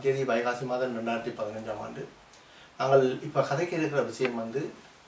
தேதி வைகாசி மாதம் ரெண்டாயிரத்தி பதினஞ்சாம் ஆண்டு நாங்கள் இப்போ கதைக்க இருக்கிற விஷயம் வந்து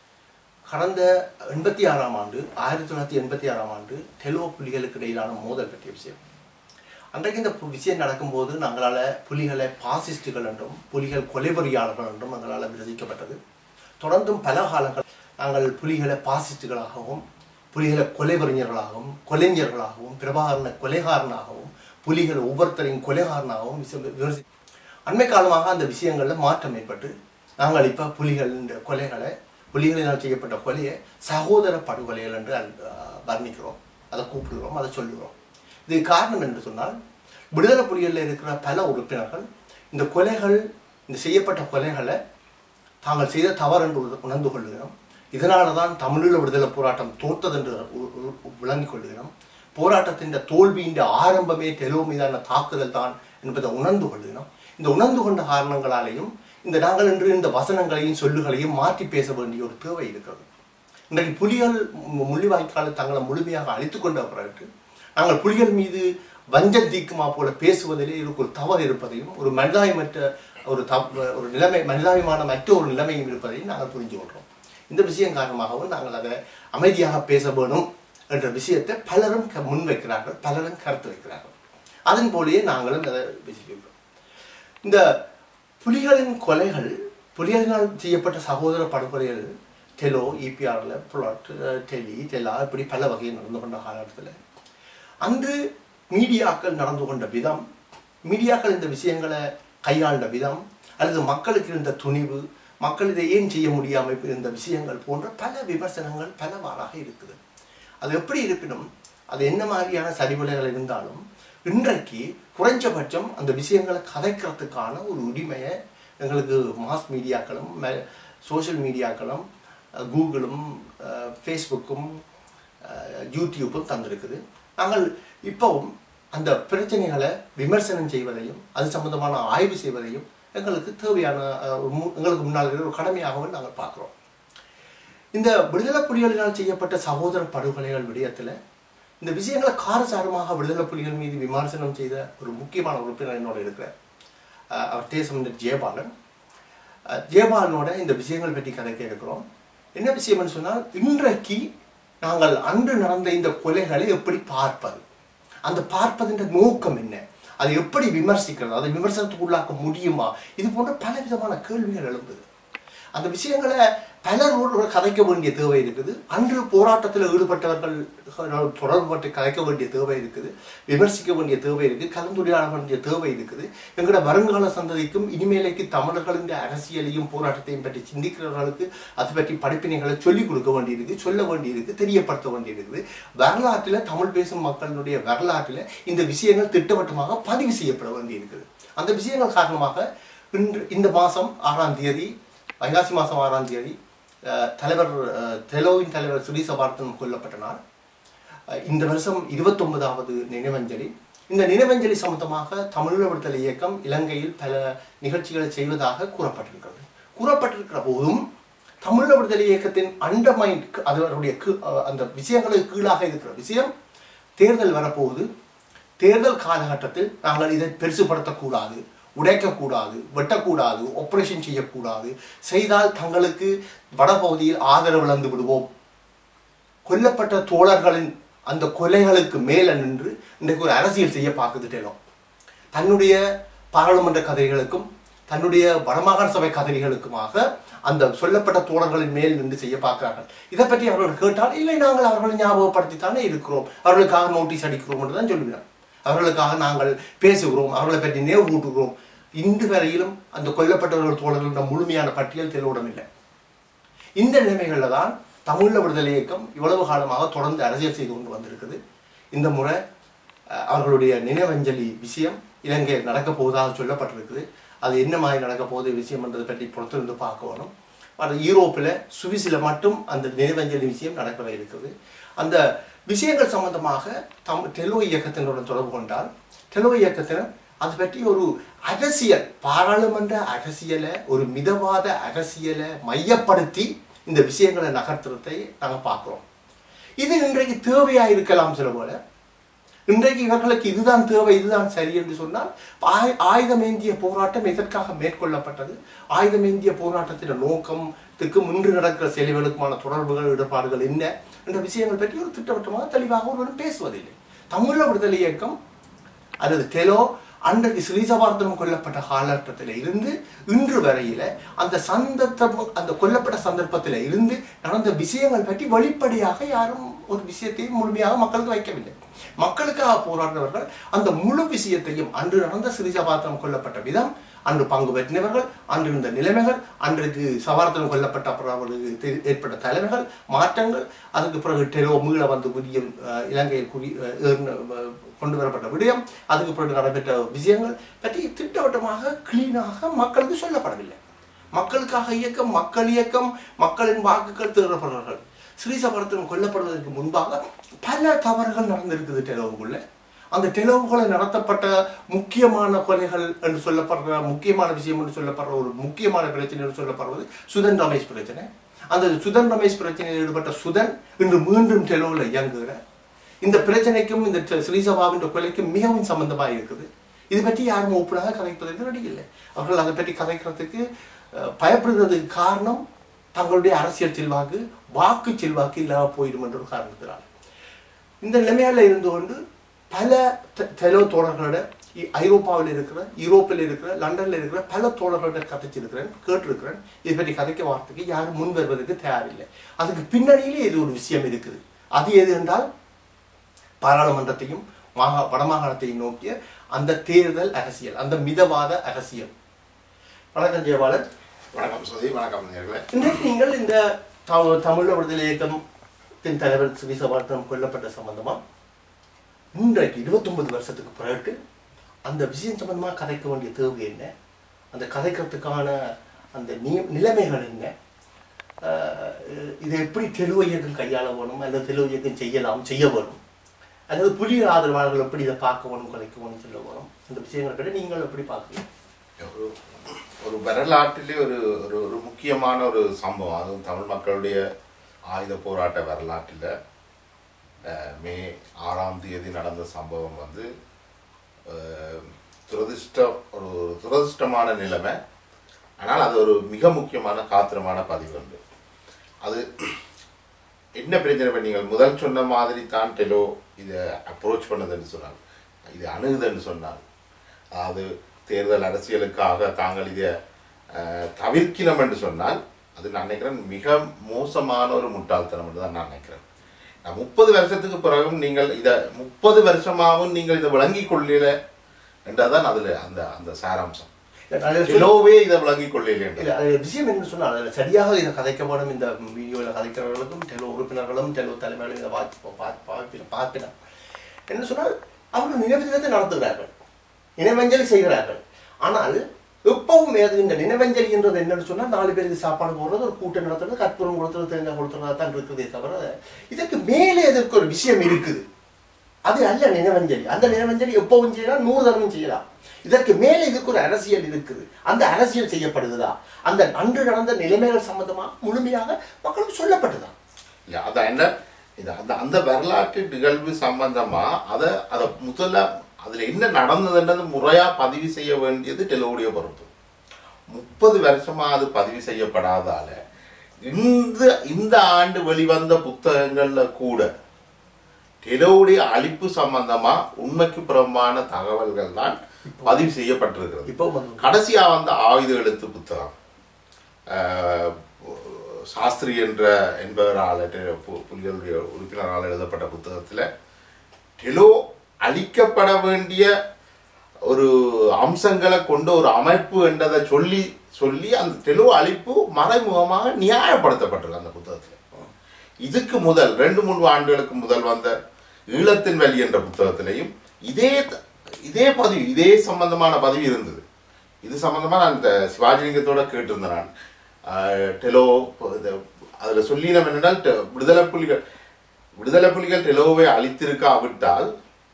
கடந்த எண்பத்தி ஆறாம் ஆண்டு ஆயிரத்தி தொள்ளாயிரத்தி எண்பத்தி ஆறாம் ஆண்டு டெலோ புலிகளுக்கு இடையிலான மோதல் பற்றிய விஷயம் அன்றைக்கு இந்த பு- விஷயம் நடக்கும்போது நாங்களால் புலிகளை பாசிஸ்டுகள் என்றும் புலிகள் கொலைவரியாளர்கள் என்றும் எங்களால் விரதிக்கப்பட்டது தொடர்ந்தும் பல காலங்கள் நாங்கள் புலிகளை பாசிஸ்டுகளாகவும் புலிகளை கொலைவறிஞர்களாகவும் கொலைஞர்களாகவும் பிரபாகரனை கொலைகாரனாகவும் புலிகள் ஒவ்வொருத்தரையும் கொலைகாரனாகவும் விச- விமர்சி அண்மை காலமாக அந்த விஷயங்களில் மாற்றம் ஏற்பட்டு நாங்கள் இப்போ புலிகள் இந்த கொலைகளை புலிகளினால் செய்யப்பட்ட கொலையை சகோதர படுகொலைகள் என்று அஹ், வர்ணிக்கிறோம் அதை கூப்பிடுகிறோம் அதை சொல்லுகிறோம் இது காரணம் என்று சொன்னால் விடுதலை புலிகளில் இருக்கிற பல உறுப்பினர்கள் இந்த கொலைகள் இந்த செய்யப்பட்ட கொலைகளை தாங்கள் செய்த தவறு என்று உண- உணர்ந்து கொள்கிறோம் இதனால தான் தமிழீழ விடுதலை போராட்டம் தோற்றது என்று உ- உ- விளங்கிக் கொள்கிறோம் போராட்டத்தின் தோல்வியின் ஆரம்பமே டெலோ மீதான தாக்குதல் தான் என்பதை உணர்ந்து கொள்கிறோம் இந்த உணர்ந்து கொண்ட காரணங்களாலேயும் இந்த நாங்கள் இன்று இந்த வசனங்களையும் சொல்லுகளையும் மாற்றி பேச வேண்டிய ஒரு தேவை இருக்கிறது இன்றைக்கு புலிகள் மு- முள்ளிவாய்க்காலை தங்களை முழுமையாக அழித்துக் கொண்ட பிறகு நாங்கள் புலிகள் மீது வஞ்சம் தீக்குமா போல பேசுவதிலே இதுக்கு ஒரு தவறு இருப்பதையும் ஒரு மனிதாயமற்ற ஒரு தவ ஒரு நிலைமை மனிதாயமான மற்ற ஒரு நிலைமையும் இருப்பதையும் நாங்கள் புரிஞ்சு கொள்கிறோம் இந்த விஷயம் காரணமாகவும் நாங்கள் அதை அமைதியாக பேச வேணும் என்ற விஷயத்தை பலரும் க- முன்வைக்கிறார்கள் பலரும் கருத்து வைக்கிறார்கள் அதன் போலயே நாங்களும் அதை பேசிக்கிறோம் இந்த புலிகளின் கொலைகள் புலிகளினால் செய்யப்பட்ட சகோதர படுகொலைகள் டெலோ இபிஆர்ல புலாட் டெலி டெலா இப்படி பல வகையில் நடந்து கொண்ட காலகட்டத்தில் அன்று மீடியாக்கள் நடந்து கொண்ட விதம் மீடியாக்கள் இந்த விஷயங்களை கையாண்ட விதம் அல்லது மக்களுக்கு இருந்த துணிவு மக்கள் இதை ஏன் செய்ய முடியாமல் இருந்த விஷயங்கள் போன்ற பல விமர்சனங்கள் பலவாறாக இருக்குது அது எப்படி இருப்பினும் அது என்ன மாதிரியான சரிவுலைகள் இருந்தாலும் இன்றைக்கு குறைஞ்சபட்சம் அந்த விஷயங்களை கதைக்கிறதுக்கான ஒரு உரிமையை எங்களுக்கு மாஸ் மீடியாக்களும் சோஷியல் மீடியாக்களும் அஹ், கூகுளும் அஹ், ஃபேஸ்புக்கும் அஹ், யூடியூப்பும் தந்திருக்குது நாங்கள் இப்போவும் அந்த பிரச்சனைகளை விமர்சனம் செய்வதையும் அது சம்பந்தமான ஆய்வு செய்வதையும் எங்களுக்கு தேவையான அஹ், ஒரு மு- எங்களுக்கு முன்னால் இருக்கிற ஒரு கடமையாகவும் நாங்கள் பார்க்குறோம் இந்த விடுதலை புலிகளினால் செய்யப்பட்ட சகோதர படுகொலைகள் விடயத்தில் இந்த விஷயங்களை காரசாரமாக விடுதலை புலிகள் மீது விமர்சனம் செய்த ஒரு முக்கியமான உறுப்பினர் என்னோட இருக்கிறார் அஹ் அவர் தேசம் ஜெயபாலன் அஹ் ஜெயபாலனோட இந்த விஷயங்கள் பற்றி கதைக்க இருக்கிறோம் என்ன விஷயம்னு சொன்னால் இன்றைக்கு நாங்கள் அன்று நடந்த இந்த கொலைகளை எப்படி பார்ப்பது அந்த பார்ப்பதின் நோக்கம் என்ன அதை எப்படி விமர்சிக்கிறது அதை விமர்சனத்துக்குள்ளாக்க முடியுமா இது போன்ற பல விதமான கேள்விகள் எழும்புது அந்த விஷயங்களை பலரோடு கதைக்க வேண்டிய தேவை இருக்குது அன்று போராட்டத்தில் ஈடுபட்டவர்கள் தொடர்பு பட்டு கதைக்க வேண்டிய தேவை இருக்குது விமர்சிக்க வேண்டிய தேவை இருக்குது கலந்துரையாட வேண்டிய தேவை இருக்குது எங்களோட வருங்கால சந்ததிக்கும் இனிமேலைக்கு தமிழர்களின் அரசியலையும் போராட்டத்தையும் பற்றி சிந்திக்கிறவர்களுக்கு அது பற்றி படிப்பினைகளை சொல்லிக் கொடுக்க வேண்டியிருக்கு சொல்ல வேண்டியிருக்கு தெரியப்படுத்த வேண்டியிருக்குது வரலாற்றில் தமிழ் பேசும் மக்களுடைய வரலாற்றில் இந்த விஷயங்கள் திட்டவட்டமாக பதிவு செய்யப்பட வேண்டியிருக்குது அந்த விஷயங்கள் காரணமாக இன்று இந்த மாதம் ஆறாம் தேதி வைகாசி மாதம் ஆறாம் தேதி அஹ், தலைவர் அஹ், தெலோவின் தலைவர் சுரீச பார்த்தன் கொல்லப்பட்ட நாள் அஹ், இந்த வருஷம் இருபத்தொன்பதாவது நினைவஞ்சலி இந்த நினைவஞ்சலி சம்பந்தமாக தமிழீழ விடுதலை இயக்கம் இலங்கையில் பல நிகழ்ச்சிகளை செய்வதாக கூறப்பட்டிருக்கிறது கூறப்பட்டிருக்கிற போதும் தமிழீழ விடுதலை இயக்கத்தின் அண்டர்மைண்ட் அதனுடைய கீ- அஹ், அந்த விஷயங்களுக்கு கீழாக இருக்கிற விஷயம் தேர்தல் வரப்போகுது தேர்தல் காலகட்டத்தில் நாங்கள் இதை பெருசுபடுத்தக்கூடாது உடைக்கக்கூடாது வெட்டக்கூடாது ஆபரேஷன் செய்யக்கூடாது செய்தால் தங்களுக்கு வடபகுதியில் ஆதரவு இழந்து விடுவோம் கொல்லப்பட்ட தோழர்களின் அந்த கொலைகளுக்கு மேல நின்று இன்றைக்கு ஒரு அரசியல் செய்ய பார்க்குது டெலோ தன்னுடைய பாராளுமன்ற கதைகளுக்கும் தன்னுடைய வடமாகாண சபை கதைகளுக்குமாக அந்த சொல்லப்பட்ட தோழர்களின் மேல் நின்று செய்ய பார்க்கிறார்கள் இதை பற்றி அவர்கள் கேட்டால் இல்லை நாங்கள் அவர்களை ஞாபகப்படுத்தித்தானே இருக்கிறோம் அவர்களுக்காக நோட்டீஸ் அடிக்கிறோம் என்று தான் சொல்லுகிறோம் அவர்களுக்காக நாங்கள் பேசுகிறோம் அவர்களை பற்றி நினைவு கூட்டுகிறோம் இன்று வரையிலும் அந்த கொல்லப்பட்டவர்கள் தோழர்களுடைய முழுமையான பட்டியல் தெளிவுடன் இல்லை இந்த நிலைமைகளில் தான் தமிழீழ விடுதலை இயக்கம் இவ்வளவு காலமாக தொடர்ந்து அரசியல் செய்து கொண்டு வந்திருக்குது இந்த முறை அஹ், அவர்களுடைய நினைவஞ்சலி விஷயம் இலங்கையில் நடக்க போவதாக சொல்லப்பட்டிருக்குது அது என்ன மாதிரி நடக்க போகுது விஷயம் என்றதை பற்றி பொறுத்திருந்து பார்க்க வேணும் அது யூரோப்பில் சுவிஸில் மட்டும் அந்த நினைவஞ்சலி விஷயம் நடக்கவே இருக்குது அந்த விஷயங்கள் சம்பந்தமாக தம் டெலோ இயக்கத்தினுடன் தொடர்பு கொண்டால் டெலோ இயக்கத்தினர் அது பற்றி ஒரு அரசியல் பாராளுமன்ற அரசியலை ஒரு மிதவாத அரசியலை மையப்படுத்தி இந்த விஷயங்களை நகர்த்துறதை நாங்கள் பார்க்குறோம் இது இன்றைக்கு தேவையாக இருக்கலாம் சில போல இன்றைக்கு இவர்களுக்கு இதுதான் தேவை இதுதான் சரி என்று சொன்னால் ஆய்- ஆயுதமேந்திய போராட்டம் எதற்காக மேற்கொள்ளப்பட்டது ஆயுதமேந்திய போராட்டத்தின் நோக்கத்துக்கு முன்று நடக்கிற செயல்களுக்குமான தொடர்புகள் இடர்பாடுகள் என்ன என்ற விஷயங்கள் பற்றி ஒரு திட்டவட்டமாக தெளிவாக ஒருவரும் பேசுவதில்லை தமிழ விடுதலை இயக்கம் அல்லது டெலோ அன்றைக்கு ஸ்ரீசபாரதனம் கொல்லப்பட்ட காலகட்டத்தில் இருந்து இன்று வரையில அந்த சந்தர்ப்பம் அந்த கொல்லப்பட்ட சந்தர்ப்பத்தில் இருந்து நடந்த விஷயங்கள் பற்றி வெளிப்படையாக யாரும் ஒரு விஷயத்தையும் முழுமையாக மக்களுக்கு வைக்கவில்லை மக்களுக்காக போராடினவர்கள் அந்த முழு விஷயத்தையும் அன்று நடந்த ஸ்ரீசபாரதனம் கொல்லப்பட்ட விதம் அன்று பங்கு பெற்றினவர்கள் அன்று இருந்த நிலைமைகள் அன்றைக்கு சவாரத்தனம் கொல்லப்பட்ட அப்புறம் அவர்களுக்கு தெ- ஏற்பட்ட தலைமைகள் மாற்றங்கள் அதுக்கு பிறகு டெரோ மீள வந்து புதிய அஹ், இலங்கையில் குடி அஹ், ஏறின, அஹ், கொண்டு வரப்பட்ட விடயம் அதுக்கு பிறகு நடைபெற்ற விஷயங்கள் பற்றி திட்டவட்டமாக கிளீனாக மக்களுக்கு சொல்லப்படவில்லை மக்களுக்காக இயக்கம் மக்கள் இயக்கம் மக்களின் வாக்குகள் தேடப்படுறார்கள் ஸ்ரீசபரத்தனம் கொல்லப்படுவதற்கு முன்பாக பல தவறுகள் நடந்திருக்குது டெலோவுக்குள்ள அந்த டெலோவுகளை நடத்தப்பட்ட முக்கியமான கொலைகள் என்று சொல்லப்படுற முக்கியமான விஷயம் என்று சொல்லப்படுற ஒரு முக்கியமான பிரச்சனை என்று சொல்லப்படுவது சுதன் ரமேஷ் பிரச்சனை அந்த சுதன் ரமேஷ் பிரச்சனையில் ஈடுபட்ட சுதன் இன்று மீண்டும் டெலோவில் இயங்குகிற இந்த பிரச்சனைக்கும் இந்த ட- ஸ்ரீசபாவின் கொலைக்கும் மிகவும் சம்பந்தமாக இருக்குது இது பற்றி யாரும் ஒப்பனாக கதைப்பதற்கு ரெடி இல்லை அவர்கள் அதை பற்றி கதைக்கிறதுக்கு அஹ், பயப்படுறதுக்கு காரணம் தங்களுடைய அரசியல் செல்வாக்கு வாக்கு செல்வாக்கு இல்லாமல் போயிடும் என்ற ஒரு காரணத்தினால் இந்த நிலைமையில இருந்து கொண்டு பல தெ- தெலோ தோழர்களோட இ- ஐரோப்பாவில் இருக்கிற யூரோப்பில் இருக்கிற லண்டன்ல இருக்கிற பல தோழர்களோட கதைச்சிருக்கிறேன் கேட்டிருக்கிறேன் இதை பற்றி கதைக்க வார்த்தைக்கு யாரும் முன் வருவதற்கு தயாரில்லை அதுக்கு பின்னணியிலே இது ஒரு விஷயம் இருக்குது அது எது என்றால் பாராளுமன்றத்தையும் மாகா வடமாகாணத்தையும் நோக்கிய அந்த தேர்தல் அரசியல் அந்த மிதவாத அரசியல் வணக்கம் ஜெயபாலன் வணக்கம் சுதி வணக்கம் நேர்களே இன்றைக்கு நீங்கள் இந்த தமிழ் தமிழ் விடுதலை இயக்கத்தின் தலைவர் ஸ்ரீசபாரதம் கொல்லப்பட்ட சம்பந்தமா இன்றைக்கு இருபத்தொன்பது வருஷத்துக்கு பிறகு அந்த விஷயம் சம்பந்தமா கதைக்க வேண்டிய தேவை என்ன அந்த கதைக்கிறதுக்கான அந்த நி- நிலைமைகள் என்ன ஆஹ் இதை எப்படி தெளிவு இயக்கம் கையாள வேணும் அல்லது தெளிவு இயக்கம் செய்யலாம் செய்ய வேணும் அல்லது புதிய ஆதரவாளர்கள் எப்படி இதை பார்க்க வேணும் கலைக்க வேணும் சொல்ல வேணும் இந்த விஷயங்களை பற்றி நீங்கள் எப்படி பார்க்குறீங்க ஒரு ஒரு வரலாற்றிலே ஒரு ஒரு ஒரு முக்கியமான ஒரு சம்பவம் அதுவும் தமிழ் மக்களுடைய ஆயுத போராட்ட வரலாற்றில் அஹ், மே ஆறாம் தேதி நடந்த சம்பவம் வந்து அஹ், துரதிர்ஷ்ட ஒரு ஒரு துரதிர்ஷ்டமான நிலைமை ஆனால் அது ஒரு மிக முக்கியமான காத்திரமான பதிவு உண்டு அது என்ன பிரச்சனை இப்ப நீங்கள் முதல் சொன்ன மாதிரி தான் டெலோ இதை அப்ரோச் பண்ணதுன்னு சொன்னாங்க இது அணுகுதுன்னு சொன்னாங்க அதாவது தேர்தல் அரசியலுக்காக தாங்கள் இதை அஹ், தவிர்க்கணும் என்று சொன்னால் அது நான் நினைக்கிறேன் மிக மோசமான ஒரு முட்டாள்தனம் என்று தான் நான் நினைக்கிறேன் நான் முப்பது வருஷத்துக்கு பிறகும் நீங்கள் இதை முப்பது வருஷமாகவும் நீங்கள் இதை விளங்கிக் கொள்ளல என்றதான் அதுல அந்த அந்த சாராம்சம் அதில் சொல்ல- டெலோவே இதை விளங்கிக் கொள்ளல என்று இல்ல, அது விஷயம் என்ன சொன்னால் அதில் சரியாக இதை கதைக்கப்படும் இந்த வீடியோவில் கதைக்கிறவர்களுக்கும் டெலோ உறுப்பினர்களும் டெலோ தலைமையிலும் இதை வாய்ப்பு பார்ப்பின பார்ப்பினம் என்ன சொன்னால் அவர்கள் நினைவஞ்சலத்தை நடத்துகிறார்கள் நினைவஞ்சலி செய்கிறார்கள் ஆனால் எப்பவும் அது இந்த நினைவஞ்சலி என்றது என்னன்னு சொன்னால் நாலு பேருக்கு சாப்பாடு போடுறது ஒரு கூட்டம் நடத்துறது கற்பூரம் கொடுத்துறது தேங்காய் கொடுத்துறதா தான் இருக்குதே தவிர இதற்கு மேலே இதற்கு ஒரு விஷயம் இருக்குது அது அல்ல நினைவஞ்சலி அந்த நினைவஞ்சலி எப்பவும் செய்யலாம் நூறு தடவை செய்யலாம் இதற்கு மேலே இதுக்கு ஒரு அரசியல் இருக்குது அந்த அரசியல் செய்யப்படுகிறதா அந்த அன்று நடந்த நிலைமைகள் சம்பந்தமா முழுமையாக மக்களுக்கு சொல்லப்பட்டதா இல்ல அதான் என்ன இது அந்த அந்த வரலாற்று நிகழ்வு சம்பந்தமா அதை அதை முதல்ல அதுல என்ன நடந்ததுன்றது முறையா பதிவு செய்ய வேண்டியது டெலோடைய பொறுப்பு முப்பது வருஷமா அது பதிவு செய்யப்படாதால இந்த இந்த ஆண்டு வெளிவந்த புத்தகங்கள்ல கூட டெலோவுடைய அழிப்பு சம்பந்தமா உண்மைக்கு புறம்பான தகவல்கள் தான் பதிவு செய்யப்பட்டிருக்கிறது இப்போ வந்து கடைசியா வந்த ஆயுத எழுத்து புத்தகம் ஆஹ், சாஸ்திரி என்ற என்பவரால் டெ- பு- புலிகளுடைய உறுப்பினரால் எழுதப்பட்ட புத்தகத்துல டெலோ அழிக்கப்பட வேண்டிய ஒரு அம்சங்களை கொண்ட ஒரு அமைப்பு என்றதை சொல்லி சொல்லி அந்த டெலோ அழிப்பு மறைமுகமாக நியாயப்படுத்தப்பட்டிருக்கு அந்த புத்தகத்துல இதுக்கு முதல் ரெண்டு மூணு ஆண்டுகளுக்கு முதல் வந்த ஈழத்தின் வழி என்ற புத்தகத்திலையும் இதே த- இதே பதிவு இதே சம்பந்தமான பதிவு இருந்தது இது சம்பந்தமா நான் இந்த சிவாஜிலிங்கத்தோட கேட்டிருந்தேன் நான் ஆஹ், டெலோ இது அதுல சொல்லினம் என்னென்னால் டெ- விடுதலை புலிகள் விடுதலை புலிகள் டெலோவை அழித்திருக்காவிட்டால்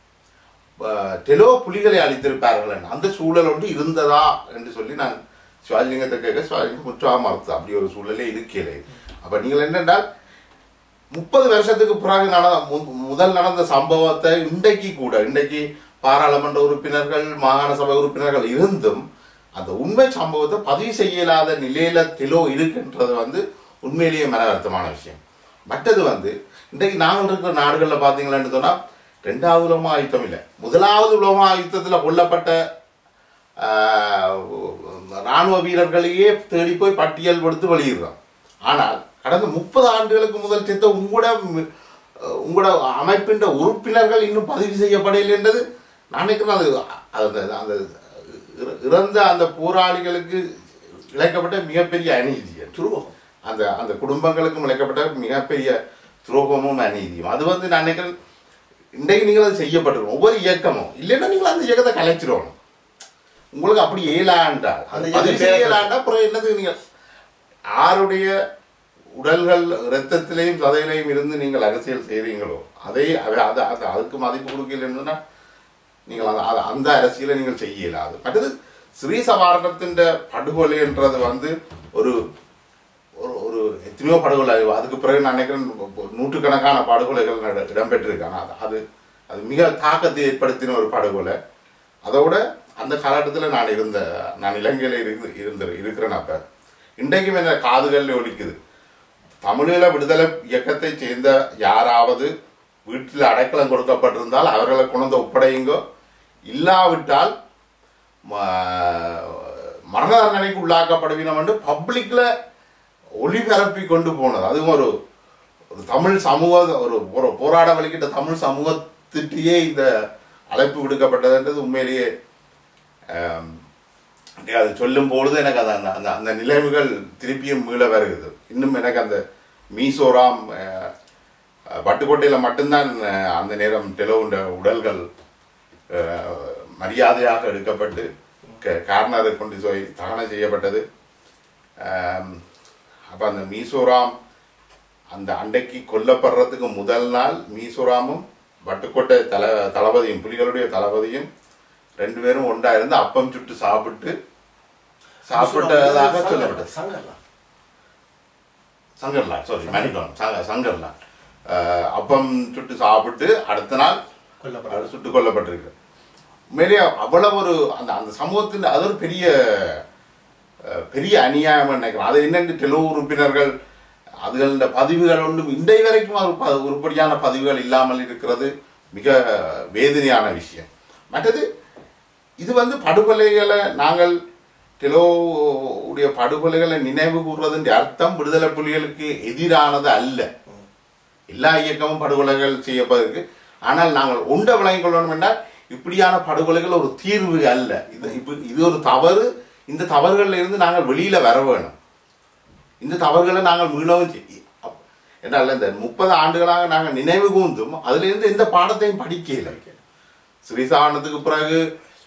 ஆஹ், டெலோ புலிகளை அழித்திருப்பார்கள் என்று. அந்த சூழல் ஒன்று இருந்ததா என்று சொல்லி நான் சிவாஜிலிங்கத்தை கேட்க சிவாஜிலிங்கம் முற்றாக மறுத்து அப்படி ஒரு சூழலே இருக்கலே அப்ப நீங்கள் என்னென்றால் முப்பது வருஷத்துக்கு பிறகு நடந்த மு- முதல் நடந்த சம்பவத்தை இன்றைக்கு கூட இன்றைக்கு பாராளுமன்ற உறுப்பினர்கள் மாகாண சபை உறுப்பினர்கள் இருந்தும் அந்த உண்மை சம்பவத்தை பதிவு செய்யலாத நிலையில திலோ இருக்குன்றது வந்து உண்மையிலேயே மன வருத்தமான விஷயம் மற்றது வந்து இன்றைக்கு நாங்கள் இருக்கிற நாடுகளில் பார்த்தீங்களான்னு சொன்னா ரெண்டாவது உலக ஆயுத்தம் இல்லை முதலாவது உலக ஆயுத்தத்தில் கொல்லப்பட்ட ஆஹ், ராணுவ வீரர்களையே தேடி போய் பட்டியல் கொடுத்து வெளியிடுறோம் ஆனால் கடந்த முப்பது ஆண்டுகளுக்கு முதல் செத்த உங்களோட மி- உங்களோட அமைப்பின் உறுப்பினர்கள் இன்னும் பதிவு செய்யப்படவில்லை என்றது நான் நினைக்கிறேன் அது அந்த அந்த இற- இறந்த அந்த போராளிகளுக்கு இழைக்கப்பட்ட மிகப்பெரிய அநீதி அது. துருவகம் அந்த அந்த குடும்பங்களுக்கும் இழைக்கப்பட்ட மிகப்பெரிய துரோகமும் அநீதியும் அது வந்து நான் நினைக்கிறேன் இன்றைக்கு நீங்கள் அது செய்யப்பட்டிருக்கணும் ஒவ்வொரு இயக்கமும் இல்லைன்னா நீங்கள் அந்த இயக்கத்தை கலைச்சிடணும் உங்களுக்கு அப்படி இயலாண்டால் அந்த அது இயக்கம் பதிவு செய்யலாண்டா அப்புறம் என்னது நீங்கள் யாருடைய உடல்கள் இரத்தத்திலையும் சதையிலையும் இருந்து நீங்கள் அரசியல் செய்கிறீங்களோ அதை அது- அது அது அதுக்கு மதிப்பு கொடுக்கலன்னா நீங்கள் அந்த அது- அந்த அரசியலை நீங்கள் செய்ய இயலாது மற்றது ஸ்ரீ சவாரணத்தின் படுகொலைன்றது வந்து ஒரு ஒரு ஒரு எத்தனையோ படுகொலை அதுக்கு பிறகு நான் நினைக்கிறேன் நூற்றுக்கணக்கான படுகொலைகள் நட- இடம்பெற்றிருக்காங்க அது அது அது மிக தாக்கத்தை ஏற்படுத்தின ஒரு படுகொலை அதோட அந்த காலகட்டத்தில் நான் இருந்த நான் இலங்கையில் இருந்து இருந்த இருக்கிறேன் அப்ப இன்றைக்கும் என்ன காதுகளில் ஒலிக்குது தமிழீழ விடுதலை இயக்கத்தை சேர்ந்த யாராவது வீட்டில் அடைக்கலம் கொடுக்கப்பட்டிருந்தால் அவர்களை கொண்டு ஒப்படையுங்கோ இல்லாவிட்டால் ம- மரண தண்டனைக்கு உள்ளாக்கப்படுவினம் என்று பப்ளிக்ல ஒளிபரப்பி கொண்டு போனது அதுவும் ஒரு ஒரு தமிழ் சமூக ஒரு ஒரு போராட வலிக்கிட்ட தமிழ் சமூகத்திட்டே இந்த அழைப்பு விடுக்கப்பட்டதுன்றது உண்மையிலேயே ஆம், அது சொல்லும் பொழுது எனக்கு அந்த அந்த- அந்த அந்த நிலைமைகள் திருப்பியும் மீள வருகிறது இன்னும் எனக்கு அந்த மீசோராம் அஹ், அஹ், பட்டுக்கோட்டையில் மட்டும்தான் அஹ், அந்த நேரம் டெலோவுண்ட உடல்கள் அஹ், மரியாதையாக எடுக்கப்பட்டு க- கார்னரை கொண்டு போய் தகனம் செய்யப்பட்டது அப்போ அந்த மீசோராம் அந்த அண்டைக்கு கொல்லப்படுறதுக்கு முதல் நாள் மீசோராமும் வட்டுக்கோட்டை தல தளபதியும் புலிகளுடைய தளபதியும் ரெண்டு பேரும் ஒன்றா இருந்து அப்பம் சுட்டு சாப்பிட்டு சாப்பிட்டதாக சொல்லப்பட்டது சங்கர்லாம் சங்கர்லா சாரி மணிக்கோணம் சங்க சங்கர்லா அஹ், அப்பம் சுட்டு சாப்பிட்டு அடுத்த நாள் கொல்லப்பட்ட அவர் சுட்டுக் கொல்லப்பட்டிருக்கு உண்மையிலேயே அவ்வளவு ஒரு அந்த அந்த சமூகத்தின் அது ஒரு பெரிய அஹ், பெரிய அநியாயம் நினைக்கிறேன் அது என்னென்று டெலோ உறுப்பினர்கள் அதுகள பதிவுகள் ஒன்றும் இன்றை வரைக்கும் அது ப- உருப்படியான பதிவுகள் இல்லாமல் இருக்கிறது மிக வேதனையான விஷயம் மற்றது இது வந்து படுகொலைகளை நாங்கள் டெலோ உடைய படுகொலைகளை நினைவு கூறுவதன் அர்த்தம் விடுதலை புலிகளுக்கு எதிரானது அல்ல எல்லா இயக்கமும் படுகொலைகள் செய்யப்பட்டிருக்கு ஆனால் நாங்கள் உண்ட விளங்கிக் கொள்ளணும் என்றால் இப்படியான படுகொலைகள் ஒரு தீர்வு அல்ல இது இப்ப இது ஒரு தவறு இந்த தவறுகள்ல இருந்து நாங்கள் வெளியில வர வேணும் இந்த தவறுகளை நாங்கள் மீளவும் செய்- அப்- என்றால் இந்த முப்பது ஆண்டுகளாக நாங்கள் நினைவு கூர்ந்தும் அதுல இருந்து எந்த பாடத்தையும் படிக்கல ஸ்ரீசாரணத்துக்கு பிறகு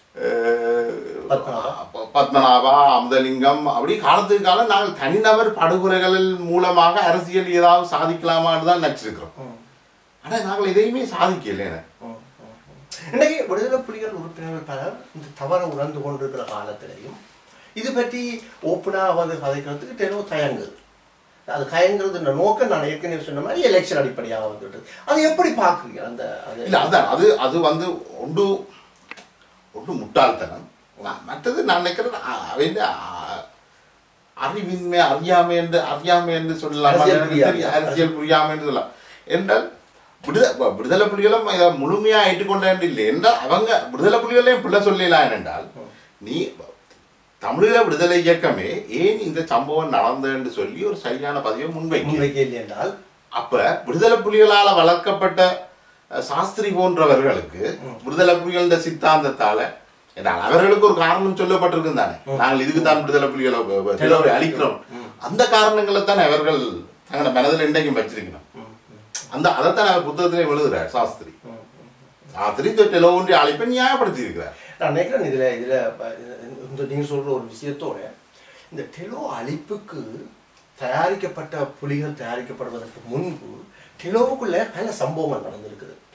அஹ், பத்மநாபா. ப- பத்மநாபா அமுதலிங்கம் அப்படி காலத்துக்கு காலம் நாங்கள் தனிநபர் படுகொலைகளின் மூலமாக அரசியல் ஏதாவது சாதிக்கலாமான்னு தான் நினைச்சிருக்கிறோம் ம், ஆனா நாங்கள் எதையுமே சாதிக்கல எனக்கு ம், ம், ம். இன்னைக்கு விடுதலை புலிகள் உறுப்பினர்கள் பலர் இந்த தவறை உணர்ந்து கொண்டிருக்கிற காலத்திலையும் இது பற்றி ஓப்பனாக வந்து கதைக்கிறதுக்கு தெளிவு தயங்குது அது தயங்குறது நோக்கம் நான் ஏற்கனவே சொன்ன மாதிரி எலெக்ஷன் அடிப்படையாக வந்துட்டு அது எப்படி பார்க்குறீங்க அந்த அது இல்ல அதான் அது அது வந்து ஒன்று ஒன்று முட்டாள்தனம் ம- மற்றது நான் நினைக்கிறேன் அ- அவன் அ- அறிவின்மை அறியாமை என்று அறியாமை என்று சொல்லலாம் அரசியல் எனக்கு புரியாமை. தெரியும். அரசியல் புரியாமை என்று சொல்லலாம் என்றால் விடுதலை வ- விடுதலை புலிகளும் இதை முழுமையா ஏற்றுக்கொண்டே இல்லை என்றால் அவங்க விடுதலை புலிகளையும் பிள்ளை சொல்லலாம் என்றால் நீ தமிழீழ விடுதலை இயக்கமே ஏன் இந்த சம்பவம் நடந்தது என்று சொல்லி ஒரு சரியான பதிவை முன்வைக்க முன்வைக்க இல்லை என்றால் அப்ப விடுதலை புலிகளால வளர்க்கப்பட்ட அஹ், சாஸ்திரி போன்றவர்களுக்கு விடுதலை புலிகள் இந்த சித்தாந்தத்தால என்றால் அவர்களுக்கு ஒரு காரணம் சொல்லப்பட்டிருக்கு தானே நாங்கள் இதுக்கு தான் விடுதலை புலிகளை வ- வ- டெலோரை அழிக்கிறோம் அந்த காரணங்களை தான் அவர்கள் தங்களோட மனதில் இன்றைக்கும் வச்சிருக்கணும் ம், ம், அந்த அதைத்தான் அவர் புத்தகத்திலே எழுதுறார் சாஸ்திரி ம், ம். சாஸ்திரி இந்த டெலோவுடைய அழைப்பை நியாயப்படுத்தி இருக்கிறார் நான் நினைக்கிறேன் இதில் இதில் இந்த நீங்கள் சொல்கிற ஒரு விஷயத்தோட இந்த டெலோ அழிப்புக்கு தயாரிக்கப்பட்ட புலிகள் தயாரிக்கப்படுவதற்கு முன்பு டெலோவுக்குள்ள பல சம்பவங்கள் நடந்திருக்குது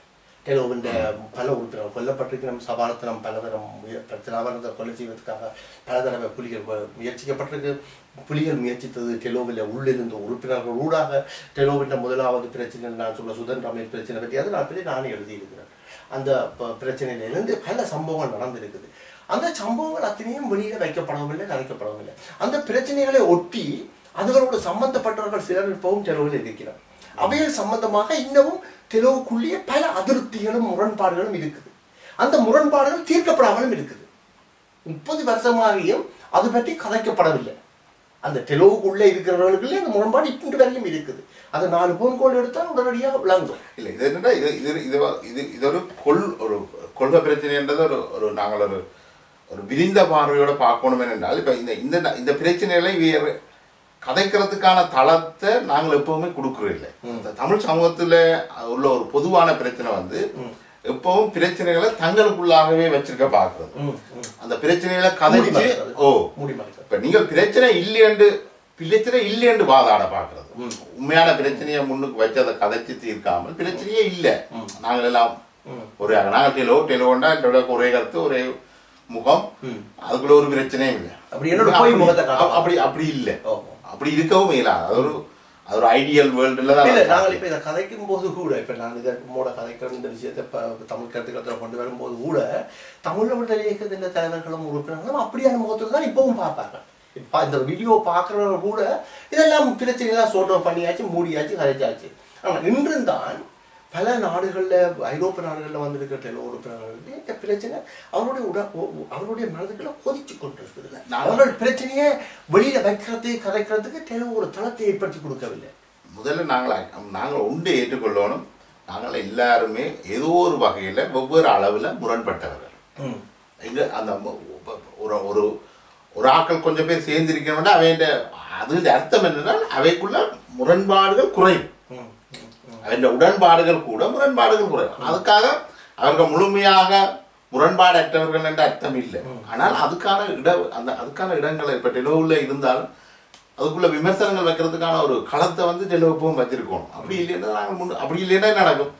டெலோவின் பல உறுப்பினர்கள் கொல்லப்பட்டிருக்கிற சபாரத்தினம் பலதரம் முய- பிரச்சனாவரத்தை கொலை செய்வதற்காக பல தடவை புலிகள் வ- முயற்சிக்கப்பட்டிருக்கு புலிகள் முயற்சித்தது டெலோவில் உள்ளிருந்த உறுப்பினர்கள் ஊடாக டெலோவின் முதலாவது பிரச்சனை நான் சொல்ல சுதந்திர அமைப்பு பிரச்சனை பற்றி அது நான் பற்றி நானே எழுதியிருக்கிறேன் அந்த ப- பிரச்சனையிலிருந்து பல சம்பவங்கள் நடந்திருக்குது அந்த சம்பவங்கள் அத்தனையும் வெளியில வைக்கப்படவில்லை கலைக்கப்படவில்லை அந்த பிரச்சனைகளை ஒட்டி அதுகளோடு சம்பந்தப்பட்டவர்கள் சிலர் இப்பவும் டெலோவில் இருக்கிறார் அவைகள் சம்பந்தமாக இன்னமும் டெலோவுக்குள்ளேயே பல அதிருப்திகளும் முரண்பாடுகளும் இருக்குது அந்த முரண்பாடுகள் தீர்க்கப்படாமலும் இருக்குது முப்பது வருஷமாகியும் அது பற்றி கதைக்கப்படவில்லை அந்த டெலோவுக்குள்ளே இருக்கிறவர்களுக்குள்ளே அந்த முரண்பாடு இன்று வரையும் இருக்குது அது நாலு போன் கோல் எடுத்தால் உடனடியாக விளங்கும் இல்லை இது என்னன்னா இது இது இது வ- இது இது ஒரு கொள் ஒரு கொள்கை பிரச்சனைன்றது ஒரு ஒரு நாங்கள் ஒரு ஒரு விரிந்த பார்வையோட பார்க்கணும் என்றால் இப்போ இந்த இந்த இந்த பிரச்சனைகளை வேறு கதைக்கிறதுக்கான தளத்தை நாங்கள் எப்பவுமே கொடுக்குறோம் இல்லை இந்த தமிழ் சமூகத்தில் உள்ள ஒரு பொதுவான பிரச்சனை வந்து எப்பவும் பிரச்சனைகளை தங்களுக்குள்ளாகவே வச்சிருக்க பார்க்கறது ம், ம். அந்த பிரச்சனைகளை கதைச்சு மறைக்கிறது. ஓ மூடி மறைக்கிறது. இப்ப நீங்கள் பிரச்சனை இல்லையென்று பிரச்சனை இல்லையென்று வாதாட பார்க்கறது உண்மையான பிரச்சனையை முன்னுக்கு வச்சு அதை கதைச்சு தீர்க்காமல் பிரச்சனையே இல்லை நாங்கள் எல்லாம் ஒரே நாங்கள் டெலோ டெலோண்டா என்னோட ஒரே கருத்து ஒரே முகம் அதுக்குள்ள ஒரு பிரச்சனையும் இல்லை அப்படி என்னோட போய் முகத்தை காட்டலாம். அப்படி அப்படி இல்லை ஓ. அப்படி இருக்கவும் இல்லை அது ஒரு அது ஒரு ஐடியல் வேர்ல்டுல தான் இல்ல அது நாங்கள் இப்ப இதை கதைக்கும் போது கூட இப்ப நான் இதை மூட கதைக்கிற இந்த விஷயத்தை இப்ப தமிழ் கருத்துக்களத்தில் கொண்டு வரும்போது கூட தமிழ் விடுதலை இயக்கத்தின் தலைவர்களும் உறுப்பினர்களும் அப்படியான முகத்தில் தான் இப்பவும் பார்ப்பாங்க இப்ப இந்த வீடியோ பார்க்குறவங்க கூட இதெல்லாம் பிரச்சனைலாம் சோட்டம் பண்ணியாச்சு மூடியாச்சு கதைச்சாச்சு ஆனா இன்றும் தான் பல நாடுகள்ல ஐரோப்பிய நாடுகள்ல வந்திருக்கிற டெலோ உறுப்பினர்களுக்கு இந்த பிரச்சனை அவருடைய உட ஒ- ஒ- அவருடைய மனதுக்குள்ள கொதிச்சு கொண்டு இருக்குது அவர்கள் பிரச்சனையை வெளியில வைக்கிறது கதைக்கிறதுக்கு டெலோ ஒரு தளத்தை ஏற்படுத்தி கொடுக்கவில்லை முதல்ல நாங்கள் நாங்கள் உண்டு ஏற்றுக்கொள்ளணும் நாங்கள் எல்லாருமே ஏதோ ஒரு வகையில் வெவ்வேறு அளவில் முரண்பட்டவர்கள் ம் இங்க அந்த ம- ஒரு ஒரு ஒரு ஆட்கள் கொஞ்சம் பேர் சேர்ந்திருக்கணும்னா அவைய அதுல அர்த்தம் என்னன்னா அவைக்குள்ள முரண்பாடுகள் குறையும் ம் அவன் உடன்பாடுகள் கூட முரண்பாடுகள் குறையும் அதுக்காக அவர்கள் முழுமையாக முரண்பாடற்றவர்கள் என்ற அர்த்தம் இல்லை ஆனால் அதுக்கான இட அந்த அதுக்கான இடங்களை இப்போ டெலோவில் இருந்தால் அதுக்குள்ள விமர்சனங்கள் வைக்கிறதுக்கான ஒரு களத்தை வந்து டெலோப்பும் வச்சிருக்கணும் அப்படி இல்லைன்னா நாங்கள் முன் அப்படி இல்லைன்னா என்ன நடக்கும்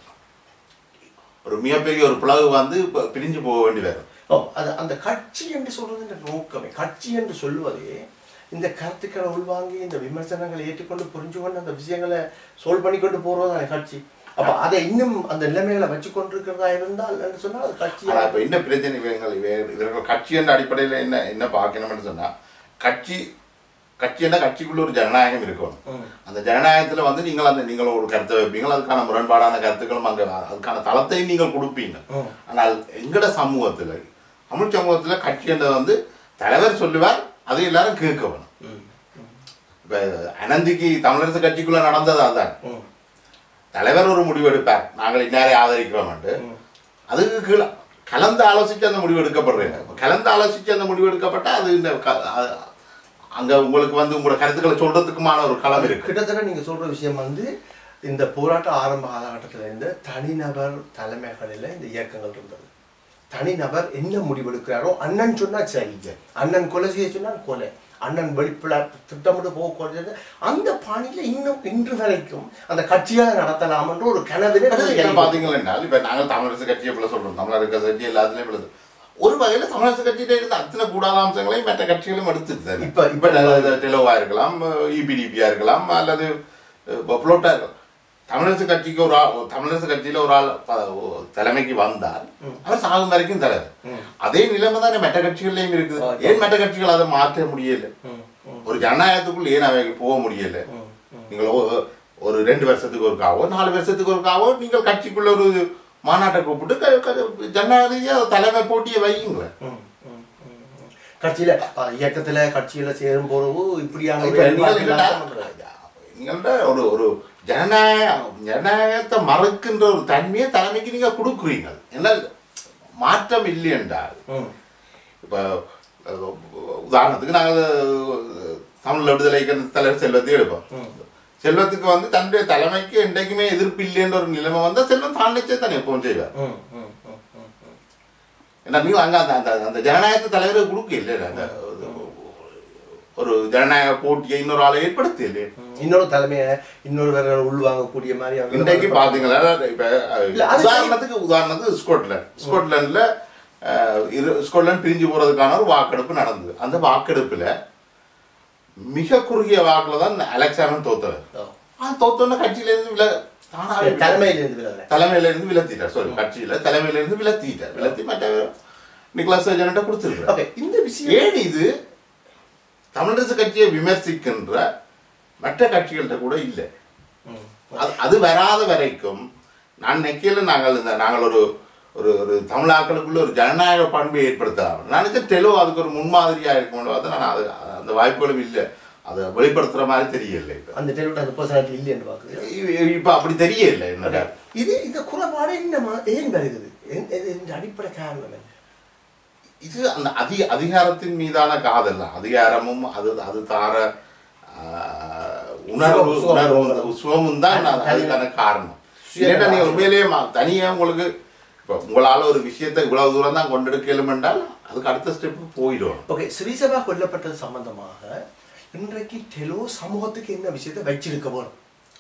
ஒரு மிகப்பெரிய ஒரு பிளவு வந்து இப்ப பிரிஞ்சு போக வேண்டி வரும் ஓ அது அந்த கட்சி என்று சொல்றது இந்த நோக்கமே கட்சி என்று சொல்லுவதே இந்த கருத்துக்களை உள்வாங்கி இந்த விமர்சனங்களை ஏற்றுக்கொண்டு புரிஞ்சு கொண்டு அந்த விஷயங்களை சோல்வ் பண்ணி கொண்டு போறது அந்த கட்சி அப்ப அதை இன்னும் அந்த நிலைமைகளை வச்சு கொண்டிருக்கிறதா இருந்தால் என்று சொன்னால் அது கட்சி ஆனா இப்ப என்ன பிரச்சனை இவங்கள் இவ- இவர்கள் கட்சி என்ற அடிப்படையில என்ன என்ன பார்க்கணும்னு சொன்னா கட்சி கட்சி என்ன கட்சிக்குள்ள ஒரு ஜனநாயகம் இருக்கணும் ம். அந்த ஜனநாயகத்துல வந்து நீங்கள் அந்த நீங்கள் ஒரு கருத்தை வைப்பீங்க அதுக்கான முரண்பாடான கருத்துக்களும் அங்க அதுக்கான தளத்தையும் நீங்கள் கொடுப்பீங்க ம். ஆனால் எங்கட சமூகத்துல தமிழ் சமூகத்துல கட்சி என்றது வந்து தலைவர் சொல்லுவார் அதை எல்லாரும் கேட்கணும் ம், இப்ப அனந்திக்கு தமிழரசு கட்சிக்குள்ள நடந்தது அதுதான் ம், தலைவர் ஒரு முடிவு எடுப்பார் நாங்கள் இன்னாரை ஆதரிக்கிறோம் ம். அதுக்கு கீழே கலந்து ஆலோசிச்சு அந்த முடிவு எடுக்கப்படுறேன் கலந்து ஆலோசிச்சு அந்த முடிவு எடுக்கப்பட்டா அது இந்த க- அ- அங்க உங்களுக்கு வந்து உங்களோட கருத்துக்களை சொல்றதுக்குமான ஒரு களம் இருக்கு கிட்டத்தட்ட நீங்க சொல்ற விஷயம் வந்து இந்த போராட்ட ஆரம்ப காலகட்டத்தில் இருந்து தனிநபர் தலைமைகளில் இந்த இயக்கங்கள் இருந்தது தனிநபர் என்ன முடிவெடுக்கிறாரோ அண்ணன் சொன்னா சரி அண்ணன் கொலை செய்ய சொன்னால் கொலை அண்ணன் வெளிப்பில திட்டமிட்டு போக கொள்றது அந்த பாணியில இன்னும் இன்று வரைக்கும் அந்த கட்சியாக நடத்தலாம் என்ற ஒரு கனவிலே அது என்ன பாத்தீங்கன்னா இப்ப நாங்கள் தமிழரசு கட்சியை போல சொல்றோம் தமிழக கட்சி எல்லாத்துலயும் உள்ளது ஒரு வகையில தமிழரசு கட்சியிட்ட இருந்த அத்தனை கூடாத அம்சங்களையும் மற்ற கட்சிகளும் எடுத்துட்டு இப்ப- இப்ப- டெலோவா இருக்கலாம் இபிடிபியா இருக்கலாம் அல்லது புளோட்டா இருக்கலாம் தமிழரசு கட்சிக்கு ஒரு ஆள் தமிழரசு கட்சியில ஒரு ஆள் ப- ஓ- தலைமைக்கு வந்தால் அவர் சாகும் வரைக்கும் தலைவர் அதே நிலைமை தானே மற்ற கட்சிகள்லயும் இருக்குது ஏன் மற்ற கட்சிகள் அதை மாற்ற முடியல ஒரு ஜனநாயகத்துக்குள்ள ஏன் அவைக்கு போக முடியல நீங்கள் ஒ- ஒரு ரெண்டு வருஷத்துக்கு ஒருக்காவோ நாலு வருஷத்துக்கு ஒருக்காவோ நீங்கள் கட்சிக்குள்ள ஒரு மாநாட்டை கூப்பிட்டு க- க- ஜனநாயக ரீதியா தலைமை போட்டியை வையுங்களேன் கட்சியில அஹ், இயக்கத்துல கட்சியில சேரும் போது இப்படியான ஒரு இப்ப நீங்கள் எதிர்பார்ப்பு என்னடா, இல்லாம பண்றாங்க. நீங்கள்ட்ட ஒரு ஒரு ஜனநாயக ஜனநாயகத்தை மறுக்கின்ற ஒரு தன்மையை தலைமைக்கு நீங்க கொடுக்குறீங்க என்ன மாற்றம் இல்லை என்றால் ம். இப்போ அஹ், உதாரணத்துக்கு நாங்கள் அஹ், தமிழ் விடுதலை இயக்க தலைவர் செல்வத்தை எடுப்போம் செல்வத்துக்கு வந்து தன்னுடைய தலைமைக்கு என்றைக்குமே எதிர்ப்பு இல்லைன்ற ஒரு நிலைமை வந்தால் செல்வம் தான் நிச்சயம் தான் எப்பவும் செய்வார் ம், ம், ம், ம், ம். ஏன்னா நீங்க அங்க அந்த அந்த அந்த ஜனநாயக தலைவரை கொடுக்க இல்லை அந்த ஒரு ஜனநாயக போட்டியை இன்னொரு ஆளை ஏற்படுத்தி இல்லையே ம், இன்னொரு தலைமையை இன்னொருவர் உள்வாங்கக்கூடிய மாதிரி அவங்க- இன்றைக்கு பாத்தீங்களா இப்ப அஹ், இல்ல, அது உதாரணத்துக்கு உதாரணத்துக்கு ஸ்கொட்லாந்து ஸ்கொட்லாந்துல அஹ், இரு- ஸ்கொட்லாந்து பிரிஞ்சு போறதுக்கான ஒரு வாக்கெடுப்பு நடந்தது அந்த வாக்கெடுப்புல மிக குறுகிய வாக்குல தான் அலெக்சாண்டர் தோத்தவர் ஓ. ஆ தோத்தோன்னு கட்சியில இருந்து வில தானாவே வில- தலைமையில இருந்து விலகல தலைமையில இருந்து விலத்திட்டார் சாரி கட்சியில தலைமையில இருந்து விலத்திட்டார் விலத்தி மற்ற நிக்கலாஸ் சர்ஜன்ட்ட கொடுத்துருக்காரு ஓகே இந்த விஷயம் ஏன் இது தமிழரசு கட்சியை விமர்சிக்கின்ற மற்ற கட்சிகள்கிட்ட கூட இல்லை ம். அது அது வராத வரைக்கும் நான் நெக்கையில் நாங்கள் இந்த நாங்கள் ஒரு ஒரு ஒரு தமிழாக்களுக்குள்ள ஒரு ஜனநாயக பண்பை ஏற்படுத்தலாம் நான் நினைச்சேன் டெலோ அதுக்கு ஒரு முன்மாதிரியா இருக்கும்ல அது நான் அது அந்த வாய்ப்புகளும் இல்லை அதை வெளிப்படுத்துற மாதிரி தெரியல இப்ப அந்த டெலிவிட் அந்த பர்சனாலிட்டி இல்லைன்னு பார்க்குது இ- இப்ப அப்படி தெரியல என்னடா இது இந்த குறைபாடு என்னமா ஏன் வருகிறது என்- என்- இந்த அடிப்படை காரணம் என்ன இது அந்த அதிக அதிகாரத்தின் மீதான காதல் தான் அதிகாரமும் அது அது தார ஆஹ், உணர்வு சுகம், சுகம். உணர்வும் சுகமும் தான் அது- அதுக்கான காரணம் சுய இல்லைன்னா நீங்க நலம். உண்மையிலேயே ம- தனியா உங்களுக்கு இப்போ உங்களால ஒரு விஷயத்தை இவ்வளவு தூரம் தான் கொண்டெடுக்கலும் என்றால் அதுக்கு அடுத்த ஸ்டெப் போயிடும் ஓகே ஸ்ரீசபா கொல்லப்பட்டது சம்பந்தமாக இன்றைக்கு டெலோ சமூகத்துக்கு என்ன விஷயத்தை வச்சிருக்க வேணும்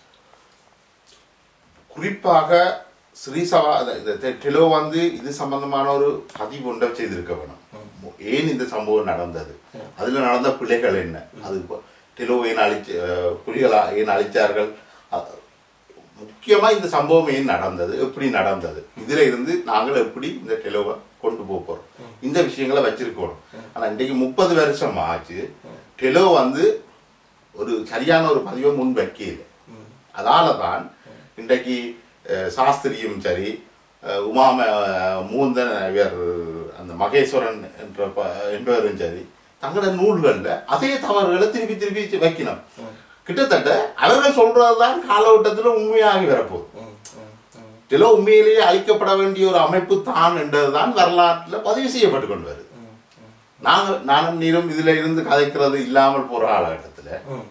குறிப்பாக ஸ்ரீசபா அந்த- இந்த டெ- டெலோ வந்து இது சம்பந்தமான ஒரு பதிவு ஒன்றை செய்திருக்க வேணும் ஏன் இந்த சம்பவம் நடந்தது அதுல நடந்த பிழைகள் என்ன அது இப்போ டெலோ ஏன் அழிச்ச அஹ், புலிகளா ஏன் அழிச்சார்கள் அ- முக்கியமா இந்த சம்பவம் ஏன் நடந்தது எப்படி நடந்தது இதுல இருந்து நாங்கள் எப்படி இந்த டெலோவை கொண்டு போக போறோம் இந்த விஷயங்களை வச்சிருக்கணும் ஆனா இன்றைக்கு முப்பது வருஷம் ஆச்சு டெலோ வந்து ஒரு சரியான ஒரு பதிவை முன் வைக்கல அதால தான் இன்றைக்கு அஹ், சாஸ்திரியும் சரி அஹ், உமாம அஹ், மூந்தன் இவர் அந்த மகேஸ்வரன் என்ற ப- என்பவரும் சரி தங்களோட நூல்கள்ல அதே தவறுகளை திருப்பி திருப்பி வைக்கணும் கிட்டத்தட்ட அவர்கள் சொல்றதுதான் காலகட்டத்தில் உண்மையாகி வரப்போகுது சில உண்மையிலேயே அழிக்கப்பட வேண்டிய ஒரு அமைப்பு தான் என்றதுதான் வரலாற்றில் பதிவு செய்யப்பட்டு கொண்டு வருது நாங்கள் நானும் நீரும் இதுல இருந்து கதைக்கிறது இல்லாமல் போற காலகட்டத்தில் ம்.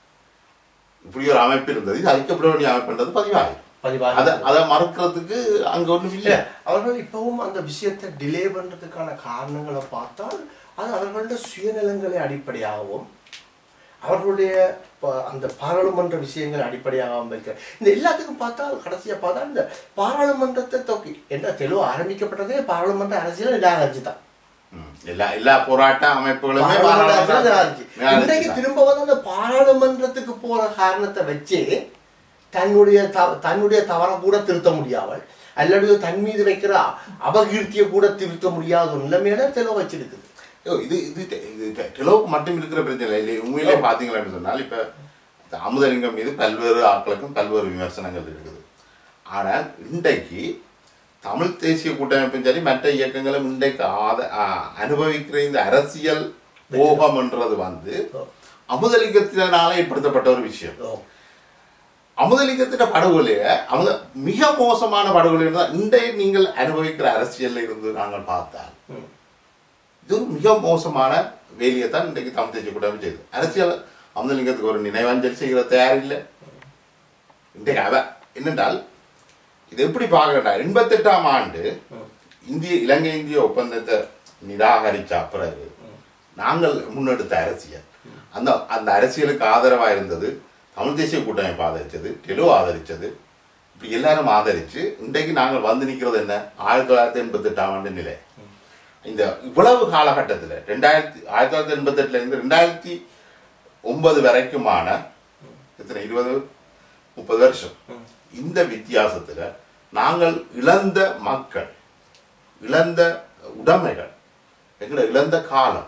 இப்படி ஒரு அமைப்பு இருந்தது இது அழிக்கப்பட வேண்டிய அமைப்புன்றது பதிவாயிரும் பதிவாக அதை அதை மறுக்கிறதுக்கு அங்க ஒண்ணும் இல்ல இல்லை அவர்கள் இப்பவும் அந்த விஷயத்தை டிலே பண்றதுக்கான காரணங்களை பார்த்தால் அது அவர்களுடைய சுயநலங்களை அடிப்படையாகவும் அவர்களுடைய ப- அந்த பாராளுமன்ற விஷயங்களை அடிப்படையாகவும் வைக்க இந்த எல்லாத்துக்கும் பார்த்தால் கடைசியா பார்த்தா இந்த பாராளுமன்றத்தை தோக்கி என்ன தெளிவு ஆரம்பிக்கப்பட்டதே பாராளுமன்ற அரசியல் நிராகரிச்சு தான் ம். எல்லா எல்லா போராட்ட அமைப்புகளுமே பாராளுமன்ற அரசியல் பாராளுமன்ற- நிராகரிச்சு. இன்றைக்கு நிராகரிச்சுதான். திரும்ப வந்து அந்த பாராளுமன்றத்துக்கு போற காரணத்தை வச்சு தன்னுடைய த- தன்னுடைய தவறை கூட திருத்த முடியாமல் அல்லது தன் மீது வைக்கிற அபகீர்த்தியை கூட திருத்த முடியாத ஒரு நிலைமையில தெளிவு வச்சிருக்குது ஐயோ, இது இது டெ- இது டெ- டெலோவுக்கு மட்டும் இருக்கிற பிரச்சனை இல்லை உண்மையிலே பார்த்தீங்களான்னு சொன்னால் இப்போ அமுதலிங்கம் மீது பல்வேறு ஆட்களுக்கும் பல்வேறு விமர்சனங்கள் இருக்குது ஆனால் இன்றைக்கு தமிழ் தேசிய கூட்டமைப்பும் சரி மற்ற இயக்கங்களும் இன்றைக்கு ஆத ஆ- அனுபவிக்கிற இந்த அரசியல் கோபம்ன்றது வந்து அமுதலிங்கத்தினால ஏற்படுத்தப்பட்ட ஒரு விஷயம் ஓ, அமுதலிங்கத்தின படுகொலைய அமுத மிக மோசமான படுகொலை தான் இன்றைய நீங்கள் அனுபவிக்கிற அரசியல்ல இருந்து நாங்கள் பார்த்தால் ம். இது ஒரு மிக மோசமான வேலையை தான் இன்றைக்கு தமிழ் தேசிய கூட்டமைப்பு செய்யுது அரசியல் அமுதலிங்கத்துக்கு ஒரு நினைவஞ்சலி செய்கிற தயார் இல்லை இன்றைக்கு அவ என்னென்றால் இது எப்படி பார்க்கறா எண்பத்தெட்டாம் ஆண்டு இந்திய இலங்கை இந்திய ஒப்பந்தத்தை நிராகரிச்ச பிறகு நாங்கள் முன்னெடுத்த அரசியல் அந்த அந்த அரசியலுக்கு ஆதரவா இருந்தது தமிழ் தேசிய கூட்டமைப்பு ஆதரிச்சது டெலோ ஆதரிச்சது இப்படி எல்லாரும் ஆதரிச்சு இன்றைக்கு நாங்கள் வந்து நிற்கிறது என்ன ஆயிரத்தி தொள்ளாயிரத்தி எண்பத்தி எட்டாம் ஆண்டு நிலை இந்த இவ்வளவு காலகட்டத்தில் ரெண்டாயிரத்தி ஆயிரத்தி தொள்ளாயிரத்தி எண்பத்தெட்டுல இருந்து ரெண்டாயிரத்தி ஒன்பது வரைக்குமான எத்தனை இருபது முப்பது வருஷம் இந்த வித்தியாசத்துல நாங்கள் இழந்த மக்கள் இழந்த உடைமைகள் எங்களை இழந்த காலம்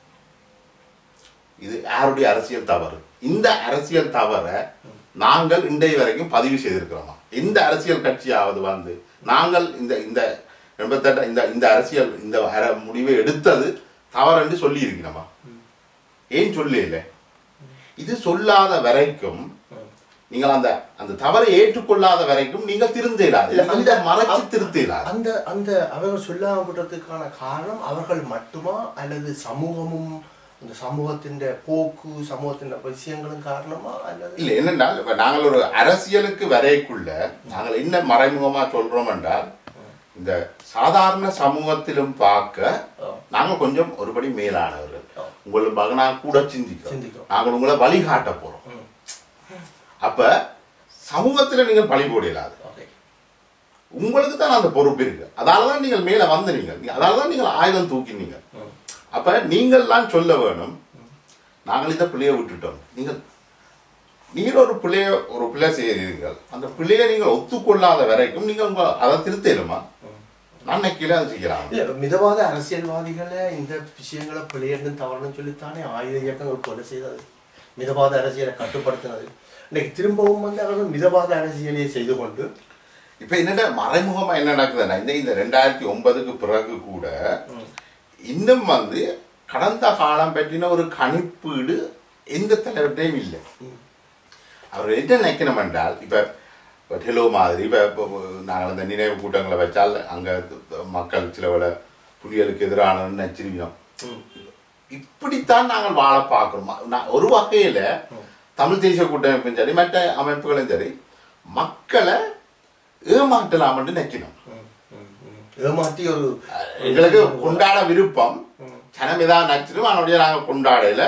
இது யாருடைய அரசியல் தவறு இந்த அரசியல் தவற நாங்கள் இன்றைய வரைக்கும் பதிவு செய்திருக்கிறோமா எந்த அரசியல் கட்சியாவது வந்து நாங்கள் இந்த இந்த எண்பத்தெட்டு இந்த இந்த அரசியல் இந்த அர- முடிவை எடுத்தது தவறு என்று சொல்லி இருக்கிறோமா ஏன் சொல்லல இது சொல்லாத வரைக்கும் நீங்கள் அந்த அந்த தவறை ஏற்றுக்கொள்ளாத வரைக்கும் நீங்கள் திருந்த இயலாது இல்ல, அந்த அந்த- மறைச்சு திருத்த இயலாது அந்த அந்த அவர்கள் சொல்லாம விடுறதுக்கான காரணம் அவர்கள் மட்டுமா அல்லது சமூகமும் அந்த சமூகத்தின் போக்கு சமூகத்தின் விஷயங்களும் காரணமா அல்லது இல்ல என்னென்றால் இப்ப நாங்கள் ஒரு அரசியலுக்கு வரைக்குள்ள நாங்கள் என்ன மறைமுகமா சொல்றோம் என்றால் இந்த சாதாரண சமூகத்திலும் பார்க்க ஆ. நாங்கள் கொஞ்சம் ஒருபடி மேலானவர்கள் உங்களுக்கு நாங்கள் கூட சிந்திக்கிறோம் சிந்திக்கிறோம். நாங்கள் உங்களை வழிகாட்ட போறோம் ம். அப்ப சமூகத்துல நீங்கள் பழி போடலாது ஓகே உங்களுக்கு தான் அந்த பொறுப்பு இருக்கு அதால தான் நீங்கள் மேல வந்தீங்க அதால தான் நீங்கள் ஆயுதம் தூக்கினீங்க ம். அப்ப நீங்கள்லாம் சொல்ல வேணும் நாங்கள் இந்த பிள்ளையை விட்டுட்டோம் நீங்கள் நீங்கள் ஒரு பிள்ளைய ஒரு பிள்ளை செய்கிறீர்கள் அந்த பிள்ளையை நீங்கள் ஒத்துக்கொள்ளாத வரைக்கும் நீங்கள் உங்க அதை திருத்தலுமா நான் நினைக்கல அதை செய்யலாம் இல்ல மிதவாத அரசியல்வாதிகளை இந்த விஷயங்களை பிள்ளையன்னு தவறுன்னு சொல்லித்தானே ஆயுத இயக்கங்கள் கொலை செய்தது மிதவாத அரசியலை கட்டுப்படுத்தினது இன்னைக்கு திரும்பவும் வந்து அவர்கள் மிதவாத அரசியலையே செய்து கொண்டு இப்ப என்னடா மறைமுகமா என்ன நடக்குதுன்னா இந்த இந்த ரெண்டாயிரத்தி ஒன்பதுக்கு பிறகு கூட இன்னும் வந்து கடந்த காலம் பற்றின ஒரு கணிப்பீடு எந்த தலைவர்கிட்டையும் இல்லை அவர் என்ன நினைக்கணும் என்றால் இப்ப இப்ப டெலோ மாதிரி இப்ப இப்ப நாங்கள் இந்த நினைவு கூட்டங்களை வச்சால் அங்க மக்கள் சிலவள புலிகளுக்கு எதிரானன்னு நினைச்சிருக்கோம் ம். இப்படித்தான் நாங்கள் வாழ பார்க்கிறோம் நான் ஒரு வகையில தமிழ் தேசிய கூட்டமைப்பும் சரி மற்ற அமைப்புகளும் சரி மக்களை ஏமாற்றலாம் என்று நினைக்கணும் ம், ம், ம். ஏமாற்றி ஒரு எங்களுக்கு கொண்டாட விருப்பம் ஜனம் ஏதாவது நச்சிடும் அதனுடைய நாங்கள் கொண்டாடல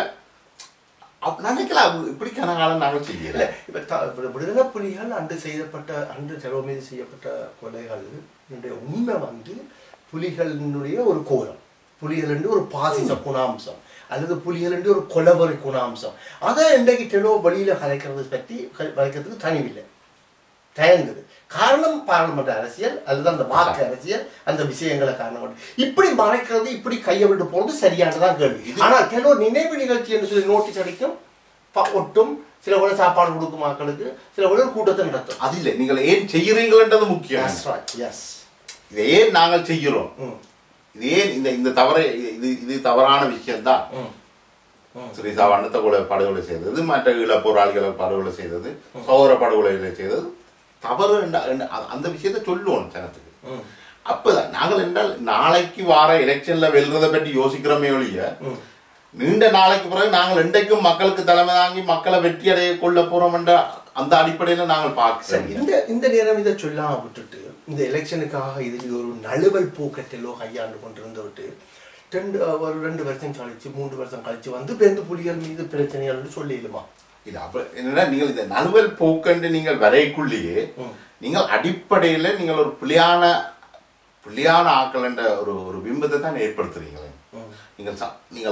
அப்ப நினைக்கலாம் இப்படி கனகாலம் நாங்கள் செய்யல இல்ல இப்ப த- இப்ப விடுதலை புலிகள் அன்று செய்யப்பட்ட அன்று செலவு மீது செய்யப்பட்ட கொலைகள் இதனுடைய உண்மை வந்து புலிகளினுடைய ஒரு கோலம் புலிகள் என்று ஒரு பாசிச குணாம்சம் அல்லது புலிகள் என்று ஒரு கொலவரி குணாம்சம் அதை இன்றைக்கு டெலோ வழியில கலைக்கிறது பற்றி க- கலைக்கிறதுக்கு தனிவில்லை தயங்குது காரணம் பாராளுமன்ற அரசியல் அல்லது அந்த வாக்கு அரசியல் அந்த விஷயங்களை காரணம் கொண்டு. இப்படி மறைக்கிறது இப்படி கையை விட்டு போறது சரியானதான் கேள்வி ஆனால் டெலோ நினைவு நிகழ்ச்சி என்று சொல்லி நோட்டீஸ் அடிக்கும் ப- ஒட்டும் சில கூட சாப்பாடு கொடுக்கும் மக்களுக்கு சில கூட கூட்டத்தை நடத்தும் அது இல்லை நீங்கள் ஏன் செய்கிறீங்கன்றது முக்கியம் That's right, yes. இதை ஏன் நாங்கள் செய்கிறோம் ம், இது ஏன் இந்த இந்த தவறை இது இது தவறான விஷயம்தான் ம், ம். ஸ்ரீசா வண்ணத்தை கொலை படுகொலை செய்தது மற்ற ஈழ போராளிகளை படுகொலை செய்தது சோதர படுகொலைகளை செய்தது தவறு என்ற- என்ற- அ- அந்த விஷயத்தை சொல்லுவோம் ஜனத்துக்கு ம், அப்பதான் நாங்கள் என்றால் நாளைக்கு வார எலெக்ஷன்ல வெல்றதை பற்றி யோசிக்கிறோமே ஒழிய ம். நீண்ட நாளைக்கு பிறகு நாங்கள் இன்றைக்கும் மக்களுக்கு தலைமை தாங்கி மக்களை வெற்றி அடைய கொள்ள போறோம் என்ற அந்த அடிப்படையில நாங்கள் சரி, பார்க்கிறோம் இந்த இந்த நேரம் இதை சொல்லாம விட்டுட்டு இந்த எலெக்ஷனுக்காக இதில் ஒரு நழுவல் போக்கட்டிலோ கையாண்டு கொண்டிருந்து விட்டு ரெண்டு ஒரு ரெண்டு வருஷம் கழிச்சு மூன்று வருஷம் கழிச்சு வந்து பேருந்து புலிகள் மீது பிரச்சனைகள் சொல்லிடுமா இது அப்ப என்னன்னா நீங்கள் இந்த நழுவல் போக்கண்டு நீங்கள் வரைக்குள்ளேயே ம். நீங்கள் அடிப்படையில நீங்கள் ஒரு பிள்ளையான பிள்ளையான ஆக்கள் என்ற ஒரு ஒரு பிம்பத்தை தான் ஏற்படுத்துறீங்களே ம். நீங்கள் ச- நீங்கள்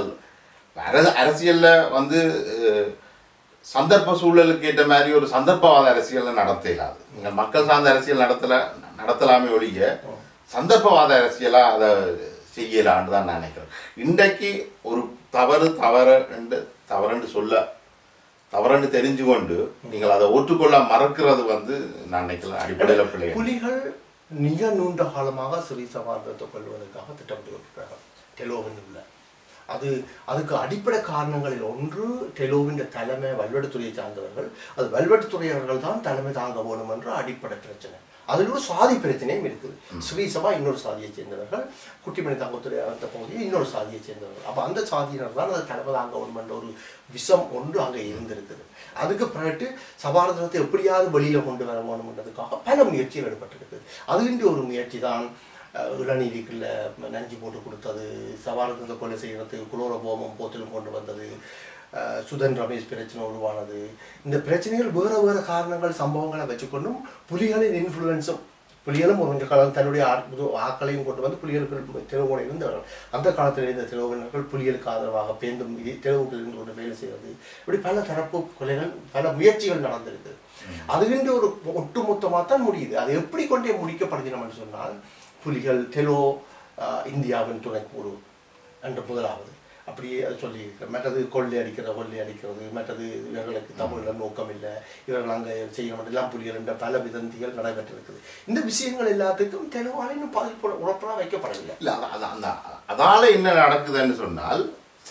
அரச அரசியல்ல வந்து அஹ், சந்தர்ப்ப சூழலுக்கு ஏற்ற மாதிரி ஒரு சந்தர்ப்பவாத அரசியலை நடத்த இயலாது நீங்கள் மக்கள் சார்ந்த அரசியல் நடத்தல நடத்தலாமே ஒழிய சந்தர்ப்பவாத அரசியலா அதை செய்யலான்னு தான் நான் நினைக்கிறேன் இன்றைக்கு ஒரு தவறு தவறு என்று தவறுன்னு சொல்ல தவறுன்னு தெரிஞ்சு கொண்டு நீங்கள் அதை ஒற்றுக்கொள்ள மறக்கிறது வந்து நான் நினைக்கிறேன் அடிப்படையில பிள்ளை புலிகள் மிக நீண்ட காலமாக சிறி சமாதானத்தை கொள்வதற்காக திட்டமிட்டு டெலோவின் உள்ள அது அதுக்கு அடிப்படை காரணங்களில் ஒன்று டெலோவின் தலைமை வல்வெடுத்துறையை சார்ந்தவர்கள் அது வல்வெடுத்துறையவர்கள் தான் தலைமை தாங்க வேணும் என்ற அடிப்படை பிரச்சனை அதில் ஒரு சாதி பிரச்சனையும் இருக்குது ஸ்ரீசபா இன்னொரு சாதியை சேர்ந்தவர்கள் குட்டிமணி தாங்கத்துறை அந்த பகுதியில் இன்னொரு சாதியை சேர்ந்தவர்கள் அப்போ அந்த சாதியினர் தான் அது தலைமை தாங்க வேணும் என்ற ஒரு விஷம் ஒன்று அங்கே இருந்திருக்குது அதுக்கு பிறகு சபாரதனத்தை எப்படியாவது வெளியில கொண்டு வர வேணும்ன்றதுக்காக பல முயற்சிகள் எடுப்பட்டிருக்கு அதுகின்ற ஒரு முயற்சி தான் அஹ், இளநீதிக்குள்ள நஞ்சு போட்டு கொடுத்தது சபாரதத்தை கொலை செய்யறதுக்கு குளோரபோமம் போத்திலும் கொண்டு வந்தது அஹ், சுதன் ரமேஷ் பிரச்சனை உருவானது இந்த பிரச்சனைகள் வேற வேற காரணங்கள் சம்பவங்களை வச்சுக்கொண்டும் புலிகளின் இன்ஃப்ளூயன்ஸும் புலிகளும் ஒரு காலம் தன்னுடைய ஆட்- ஆட்களையும் கொண்டு வந்து புலிகளுக்கு தெருவோடு இருந்தவர்கள் அந்த காலத்தில் இருந்த தெருவினர்கள் புலிகளுக்கு ஆதரவாக பேந்தும் தெருவுகள் இருந்து கொண்டு வேலை செய்வது இப்படி பல தரப்பு கொலைகள் பல முயற்சிகள் நடந்திருக்கு அதுகின்ற ஒரு ஒட்டுமொத்தமாக தான் முடியுது அது எப்படி கொண்டே முடிக்கப்படுகிறோம்னு சொன்னால் புலிகள் தெலோ ஆஹ், இந்தியாவின் துணைக்கூறு என்ற முதலாவது அப்படியே அது சொல்லியிருக்கிறேன் மற்றது கொள்ளை அடிக்கிற கொள்ளை அடிக்கிறது மற்றது இவர்களுக்கு தமிழில் நோக்கம் இல்லை இவர்கள் அங்கே செய்யணும் எல்லாம் புலிகள் என்ற பல விதந்திகள் நடைபெற்றிருக்குது இந்த விஷயங்கள் எல்லாத்துக்கும் தெளிவாக இன்னும் பதில் புற- உறப்பெல்லாம் வைக்கப்படவில்லை இல்ல அத- அத- அந்த அதால என்ன நடக்குதுன்னு சொன்னால்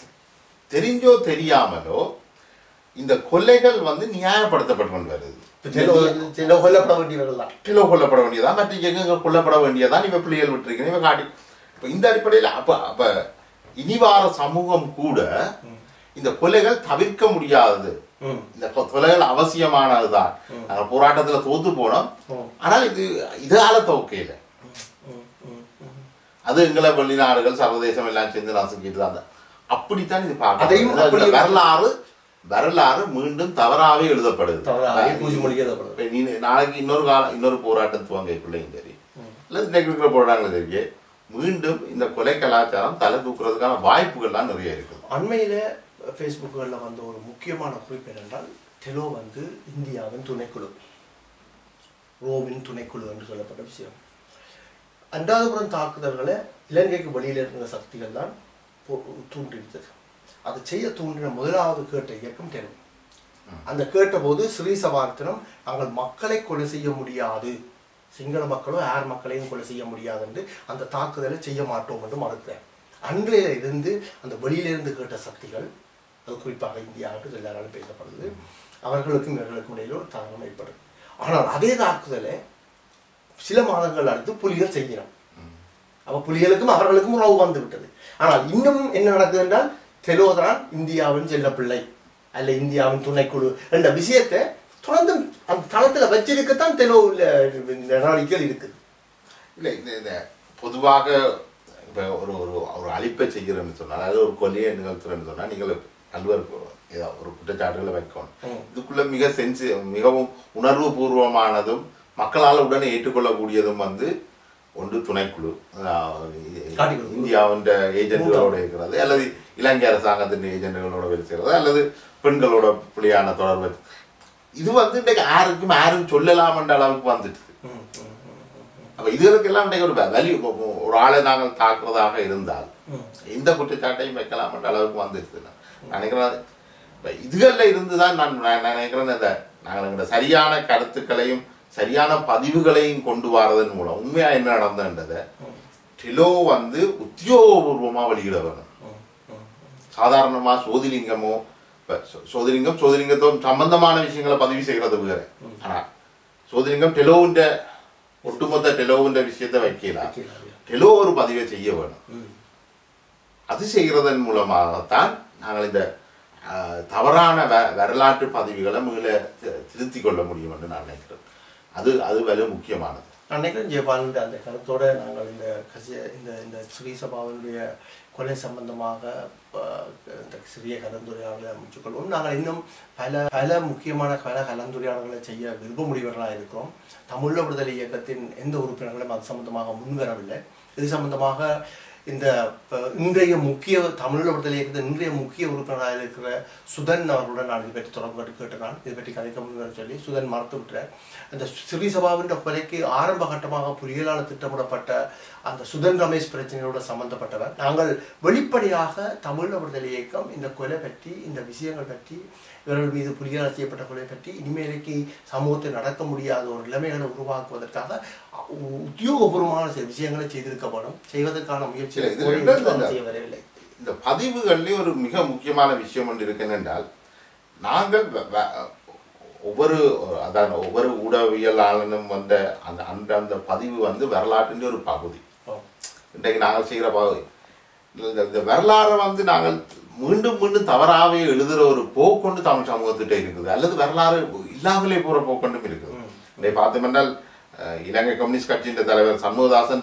தெரிஞ்சோ தெரியாமலோ இந்த கொலைகள் வந்து நியாயப்படுத்தப்பட்டு கொண்டு வருது இப்போ தெலோ தெலோ கொல்லப்பட வேண்டியவர்கள் தான் கிலோ கொல்லப்பட வேண்டியதா மற்ற எங்க கொல்லப்பட வேண்டியதா இவ பிள்ளைகள் விட்டுருக்கீங்க இவ காட்டி இப்ப இந்த அடிப்படையில் அப்ப அப்ப இனிவார சமூகம் கூட இந்த கொலைகள் தவிர்க்க முடியாதது ம் இந்த கொ- கொலைகள் அவசியமானதுதான் நாங்க போராட்டத்துல தோத்து போனோம் ம். ஆனால் இது இதால தோக்கையில ம் ம் ம் அது எங்களை வெளிநாடுகள் சர்வதேசம் எல்லாம் சேர்ந்து நசுக்கிட்டு தான் அப்படித்தான் இது பார்க்க அதையும் அப்படியே- வரலாறு வரலாறு மீண்டும் தவறாவே எழுதப்படுது தவறாகவே பூஜை மொழி எழுதப்படுது இப்ப நீ நாளைக்கு இன்னொரு காலம் இன்னொரு போராட்டம் துவங்கக்குள்ளேயும் சரி இல்லை இன்னைக்கு இருக்கிற போராட்டங்களும் சரி மீண்டும் இந்த கொலை கலாச்சாரம் தலை தூக்குறதுக்கான வாய்ப்புகள்லாம் நிறைய இருக்குது அண்மையில ஃபேஸ்புக்குகளில் வந்த ஒரு முக்கியமான குறிப்பு என்னென்றால் டெலோ வந்து இந்தியாவின் துணைக்குழு ரோவின் துணைக்குழு என்று சொல்லப்பட்ட விஷயம் அண்டாதபுரம் தாக்குதல்களை இலங்கைக்கு வெளியில் இருந்த சக்திகள் தான் போ- தூண்டிவிட்டது அதை செய்ய தூண்டின முதலாவது கேட்ட இயக்கம் டெலோ அந்த கேட்டபோது ஸ்ரீ சபார்த்தனம் நாங்கள் மக்களை கொலை செய்ய முடியாது சிங்கள மக்களோ யார் மக்களையும் கொலை செய்ய முடியாது என்று அந்த தாக்குதலை செய்ய மாட்டோம் என்று மறுத்தார் அன்றைய இருந்து அந்த வெளியிலிருந்து கேட்ட சக்திகள் அது குறிப்பாக இந்தியாவுக்கு எல்லாராலும் பேசப்படுது அவர்களுக்கும் இவர்களுக்கும் இடையில ஒரு தகவல் ஏற்படுது ஆனால் அதே தாக்குதலை சில மாதங்கள் அடுத்து புலிகள் செய்கிறோம் அப்ப புலிகளுக்கும் அவர்களுக்கும் உறவு வந்து விட்டது ஆனால் இன்னும் என்ன நடக்குது என்றால் தெலோதான் இந்தியாவின் செல்லப்பிள்ளை அல்ல இந்தியாவின் துணைக்குழு என்ற விஷயத்தை தொடர்ந்து அந்த தளத்துல வச்சிருக்கத்தான் தெலோ இந்த நடவடிக்கைகள் இருக்குது இல்லை இந்த இந்த பொதுவாக இப்போ ஒரு ஒரு ஒரு அழிப்பை செய்கிறேன்னு சொன்னால் அதாவது ஒரு கொலையை நிகழ்த்துறேன்னு சொன்னால் நீங்கள் பல்வேறு ஏதோ ஒரு குற்றச்சாட்டுகளை வைக்கணும் ம். இதுக்குள்ள மிக சென்சி மிகவும் உணர்வு பூர்வமானதும் மக்களால் உடனே ஏற்றுக்கொள்ளக்கூடியதும் வந்து ஒன்று துணைக்குழு அதாவது காட்டிக்குழு. இந்தியாவின் ஏஜென்ட்டுகளோட இருக்கிறது அல்லது இலங்கை அரசாங்கத்தின் ஏஜென்ட்டுகளோட வேலை செய்கிறது அல்லது பெண்களோட புலியான தொடர்பு இது வந்து இன்றைக்கு யாருக்கும் யாரும் சொல்லலாம் என்ற அளவுக்கு வந்துட்டு ம், ம், ம், அப்ப இதுகளுக்கெல்லாம் இன்றைக்கு ஒரு வேல்யூ ஒரு ஆளை நாங்கள் தாக்குறதாக இருந்தால் ம். எந்த குற்றச்சாட்டையும் வைக்கலாம் என்ற அளவுக்கு வந்துருது நான் நினைக்கிறேன் இப்ப இதுகள்ல இருந்துதான் நான் நான் நினைக்கிறேன் இந்த நாங்கள் இந்த சரியான கருத்துக்களையும் சரியான பதிவுகளையும் கொண்டு வரதன் மூலம் உண்மையா என்ன நடந்ததுன்றதை டிலோ வந்து உத்தியோகபூர்வமா வெளியிட வேணும் ம், ம். சாதாரணமா சோதிலிங்கமோ இப்ப சோ- சோதிலிங்கம் சோதிலிங்கத்தோடு சம்பந்தமான விஷயங்களை பதிவு செய்கிறது வேற ஆனா சோதிலிங்கம் டெலோவுண்ட ஒட்டுமொத்த டெலோவுண்ட விஷயத்தை வைக்கலாம் டெலோ ஒரு பதிவை செய்ய வேணும் ம். அது செய்கிறதன் மூலமாகத்தான் நாங்கள் இந்த ஆஹ், தவறான வ வரலாற்று பதிவுகளை மீள தி- திருத்திக் கொள்ள முடியும் என்று நான் நினைக்கிறேன் அது அது வலு முக்கியமானது நான் நினைக்கிறேன் ஜெயபாலன் அந்த கருத்தோட நாங்கள் இந்த கசிய இந்த இந்த ஸ்ரீசபாவினுடைய கொலை சம்பந்தமாக அஹ், இந்த சிறிய கலந்துரையாடலை அமைச்சுக்கொள்வோம் நாங்கள் இன்னும் பல பல முக்கியமான பல கலந்துரையாடல்களை செய்ய விருப்பமுடையவர்களாக இருக்கிறோம் தமிழ் விடுதலை இயக்கத்தின் எந்த உறுப்பினர்களும் அது சம்பந்தமாக முன்வரவில்லை இது சம்பந்தமாக இந்த ப- இன்றைய முக்கிய தமிழ் விடுதலை இயக்கத்தின் இன்றைய முக்கிய உறுப்பினராக இருக்கிற சுதன் அவர்களுடன் நான் இது பற்றி தொடர்பு கொண்டு கேட்டு நான் இது பற்றி கதைக்க முடியும் சொல்லி சுதன் மறுத்து விட்டுறேன் அந்த ஸ்ரீசபாவின் கொலைக்கு ஆரம்ப கட்டமாக புலிகளால் திட்டமிடப்பட்ட அந்த சுதன் ரமேஷ் பிரச்சனையோட சம்பந்தப்பட்டவர் நாங்கள் வெளிப்படையாக தமிழ் விடுதலை இயக்கம் இந்த கொலை பற்றி இந்த விஷயங்கள் பற்றி இவர்கள் மீது புலிகளால் செய்யப்பட்ட கொலை பற்றி இனிமேலைக்கு சமூகத்தில் நடக்க முடியாத ஒரு நிலைமைகளை உருவாக்குவதற்காக உ- உத்தியோகபூர்வமான சில விஷயங்களை செய்திருக்க வேணும் செய்வதற்கான இல்ல, முயற்சிகளை இது கோரி ரெண்டும் இன்னும் தான். செய்ய வரவில்லை இந்த பதிவுகள்லேயும் ஒரு மிக முக்கியமான விஷயம் ஒன்று இருக்கு என்னென்றால் நாங்கள் வ- வ- ஒவ்வொரு அதான் ஒவ்வொரு ஊடகவியலாளனும் வந்த அந்த அந்த அந்த பதிவு வந்து வரலாற்றின் ஒரு பகுதி ஓ. இன்றைக்கு நாங்கள் செய்கிற பகுதி இந்த இந்த வரலாறை வந்து நாங்கள் மீண்டும் மீண்டும் தவறாகவே எழுதுகிற ஒரு போக்கொண்டு தமிழ் சமூகத்திட்ட இருக்குது அல்லது வரலாறு இல்லாமலே போகிற போக்கொண்டும் இருக்குது ம். இன்றைக்கு பார்த்தோம்னால் அஹ், இலங்கை கம்யூனிஸ்ட் கட்சியின் தலைவர் சண்முகதாசன்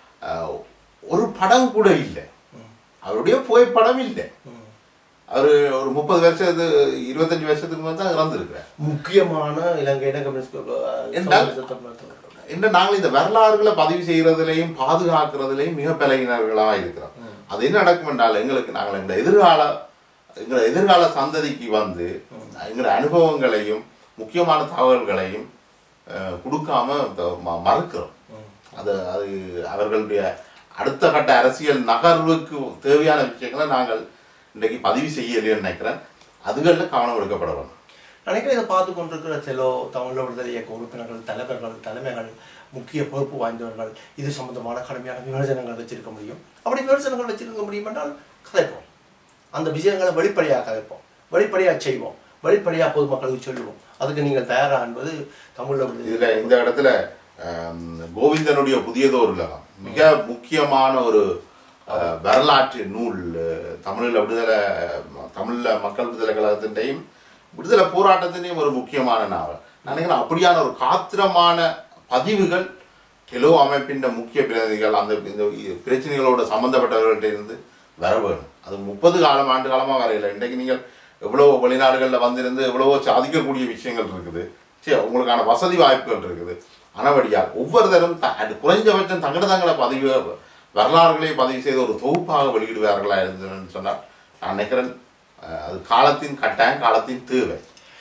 ஒரு படம் கூட இல்லை ம். அவருடைய புகைப்படம் இல்லை ம். அவர் ஒரு முப்பது வருஷத்து இருபத்தஞ்சு வருஷத்துக்கு வந்து தான் இறந்துருக்கிறார் முக்கியமான இலங்கையின கம்யூனிஸ்ட் என்றால் சோசியலிச தமிழர் என்ன நாங்கள் இந்த வரலாறுகளை பதிவு செய்யறதுலையும் பாதுகாக்கிறதுலையும் மிக பலகினர்களாக இருக்கிறோம் அது என்ன நடக்கும் என்றால் எங்களுக்கு நாங்கள் இந்த எதிர்கால எங்களை எதிர்கால சந்ததிக்கு வந்து எங்களோட அனுபவங்களையும் முக்கியமான தகவல்களையும் அஹ், கொடுக்காம த- ம- மறுக்கிறோம் ம். அது அது அவர்களுடைய அடுத்த கட்ட அரசியல் நகர்வுக்கு தேவையான விஷயங்களை நாங்கள் இன்றைக்கு பதிவு செய்யலைன்னு நினைக்கிறேன் அதுகளில் கவனம் எடுக்கப்பட வேண்டும் நினைக்கிறேன் இதை பார்த்து கொண்டிருக்கிற சில தமிழ் விடுதலை இயக்க உறுப்பினர்கள் தலைவர்கள் தலைமைகள் முக்கிய பொறுப்பு வாய்ந்தவர்கள் இது சம்பந்தமான கடுமையான விமர்சனங்கள் வச்சிருக்க முடியும் அப்படி விமர்சனங்கள் வச்சிருக்க முடியும் என்றால் கதைப்போம் அந்த விஷயங்களை வெளிப்படையாக கதைப்போம் வெளிப்படையாக செய்வோம் வெளிப்படையாக பொதுமக்களுக்கு சொல்லுவோம் அதுக்கு நீங்கள் தயாரா என்பது தமிழ் விடுதலை இதுல இந்த இடத்துல ஆம், கோவிந்தனுடைய புதியதோர் உலகம் மிக முக்கியமான ஒரு அஹ், வரலாற்று நூல் அஹ், தமிழ்ல விடுதலை தமிழ்ல மக்கள் விடுதலை கழகத்தின்டையும் விடுதலை போராட்டத்தின்டையும் ஒரு முக்கியமான நாவல் நான் நினைக்கிறேன் அப்படியான ஒரு காத்திரமான பதிவுகள் டெலோ அமைப்பின் முக்கிய பிரதிநிதிகள் அந்த இந்த பிரச்சனைகளோட சம்பந்தப்பட்டவர்கள்ட்ட இருந்து வர வேணும் அது முப்பது காலம் ஆண்டு காலமாக வரையில இன்றைக்கு நீங்கள் எவ்வளோ வெளிநாடுகளில் வந்திருந்து எவ்வளவோ சாதிக்கக்கூடிய விஷயங்கள் இருக்குது சரி உங்களுக்கான வசதி வாய்ப்புகள் இருக்குது ஆனபடியால் ஒவ்வொருத்தரும் த அது குறைஞ்சபட்சம் தங்கட தங்களை பதிவு வரலாறுகளை பதிவு செய்த ஒரு தொகுப்பாக வெளியிடுவார்களா இருந்ததுன்னு சொன்னால் நான் நினைக்கிறேன் அஹ், அது காலத்தின் கட்டாயம் காலத்தின் தேவை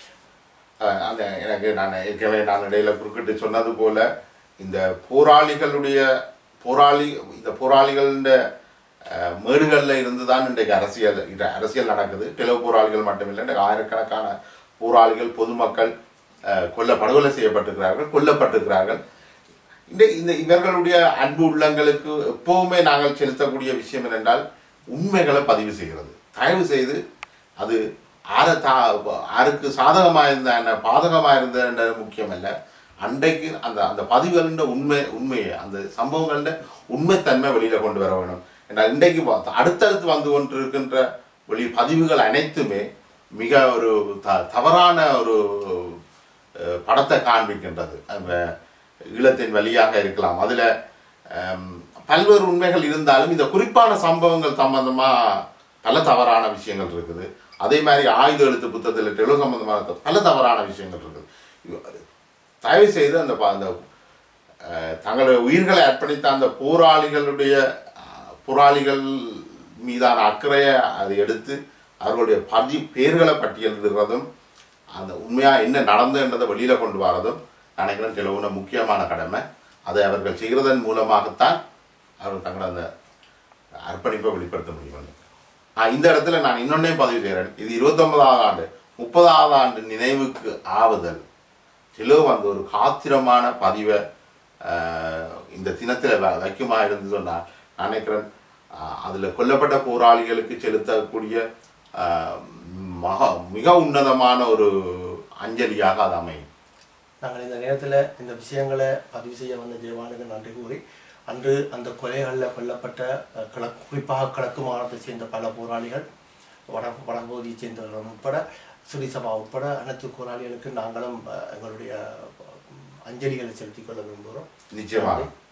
அஹ் அந்த எனக்கு நான் ஏற்கனவே நான் இடையில குறுக்கிட்டு சொன்னது போல இந்த போராளிகளுடைய போராளி இந்த போராளிகள மேடுகளில் இருந்து தான் இன்றைக்கு அரசியல் இந்த அரசியல் நடக்குது தெலுங்கு போராளிகள் மட்டுமில்லை இன்றைக்கு ஆயிரக்கணக்கான போராளிகள் பொதுமக்கள் அஹ், கொல்ல படுகொலை செய்யப்பட்டிருக்கிறார்கள் கொல்லப்பட்டிருக்கிறார்கள் இந்த இந்த இவர்களுடைய அன்பு உள்ளங்களுக்கு எப்பவுமே நாங்கள் செலுத்தக்கூடிய விஷயம் என்னென்றால் உண்மைகளை பதிவு செய்கிறது தயவு செய்து அது ஆர தா யாருக்கு சாதகமாக இருந்த என்ன பாதகமாக இருந்த என்றது முக்கியமல்ல அன்றைக்கு அந்த அந்த பதிவுகளின் உண்மை உண்மையை அந்த சம்பவங்களின் உண்மைத்தன்மை வெளியில கொண்டு வர வேணும் ஏன்னா இன்றைக்கு பா- அடுத்தடுத்து வந்து கொண்டிருக்கின்ற வெளி பதிவுகள் அனைத்துமே மிக ஒரு த தவறான ஒரு அஹ், படத்தை காண்பிக்கின்றது அந்த ஈழத்தின் வழியாக இருக்கலாம் அதுல அம், பல்வேறு உண்மைகள் இருந்தாலும் இந்த குறிப்பான சம்பவங்கள் சம்பந்தமா பல தவறான விஷயங்கள் இருக்குது அதே மாதிரி ஆயுத எழுத்து புத்தகத்தில் டெலோ சம்பந்தமான த- பல தவறான விஷயங்கள் இருக்குது இவ- தயவு செய்து அந்த ப- அந்த அஹ், தங்களுடைய உயிர்களை அர்ப்பணித்த அந்த போராளிகளுடைய அஹ், போராளிகள் மீதான அக்கறையை அதை எடுத்து அவர்களுடைய பதி பேர்களை பட்டியலிடுறதும் அந்த உண்மையா என்ன நடந்ததுன்றதை வெளியில கொண்டு வரதும் நினைக்கிறேன் சிலவுன முக்கியமான கடமை அதை அவர்கள் செய்கிறதன் மூலமாகத்தான் அவர்கள் தங்களை அந்த அர்ப்பணிப்பை வெளிப்படுத்த முடியும் ஆஹ் இந்த இடத்துல நான் இன்னொன்னே பதிவு செய்கிறேன் இது இருபத்தொன்பதாவது ஆண்டு முப்பதாவது ஆண்டு நினைவுக்கு ஆவுதல் சிலோ வந்து ஒரு காத்திரமான பதிவை ஆஹ், இந்த தினத்தில் வ வைக்குமா இருந்து சொன்னால் நான் நினைக்கிறேன் ஆஹ், அதுல கொல்லப்பட்ட போராளிகளுக்கு செலுத்தக்கூடிய ஆஹ், மகா மிக உன்னதமான ஒரு அஞ்சலியாக அது அமையும் நாங்கள் இந்த நேரத்தில் இந்த விஷயங்களை பதிவு செய்ய வந்த ஜெயவானுக்கு நன்றி கூறி அன்று அந்த கொலைகளில் கொல்லப்பட்ட அஹ், கிழக்கு குறிப்பாக கிழக்கு மாகாணத்தை சேர்ந்த பல போராளிகள் வட வடபகுதியை சேர்ந்தவர்கள் உட்பட சுரிசபா உட்பட அனைத்து போராளிகளுக்கு நாங்களும் அஹ், எங்களுடைய அஹ், அஞ்சலிகளை செலுத்திக் கொள்ள விரும்புகிறோம் நிச்சயமாக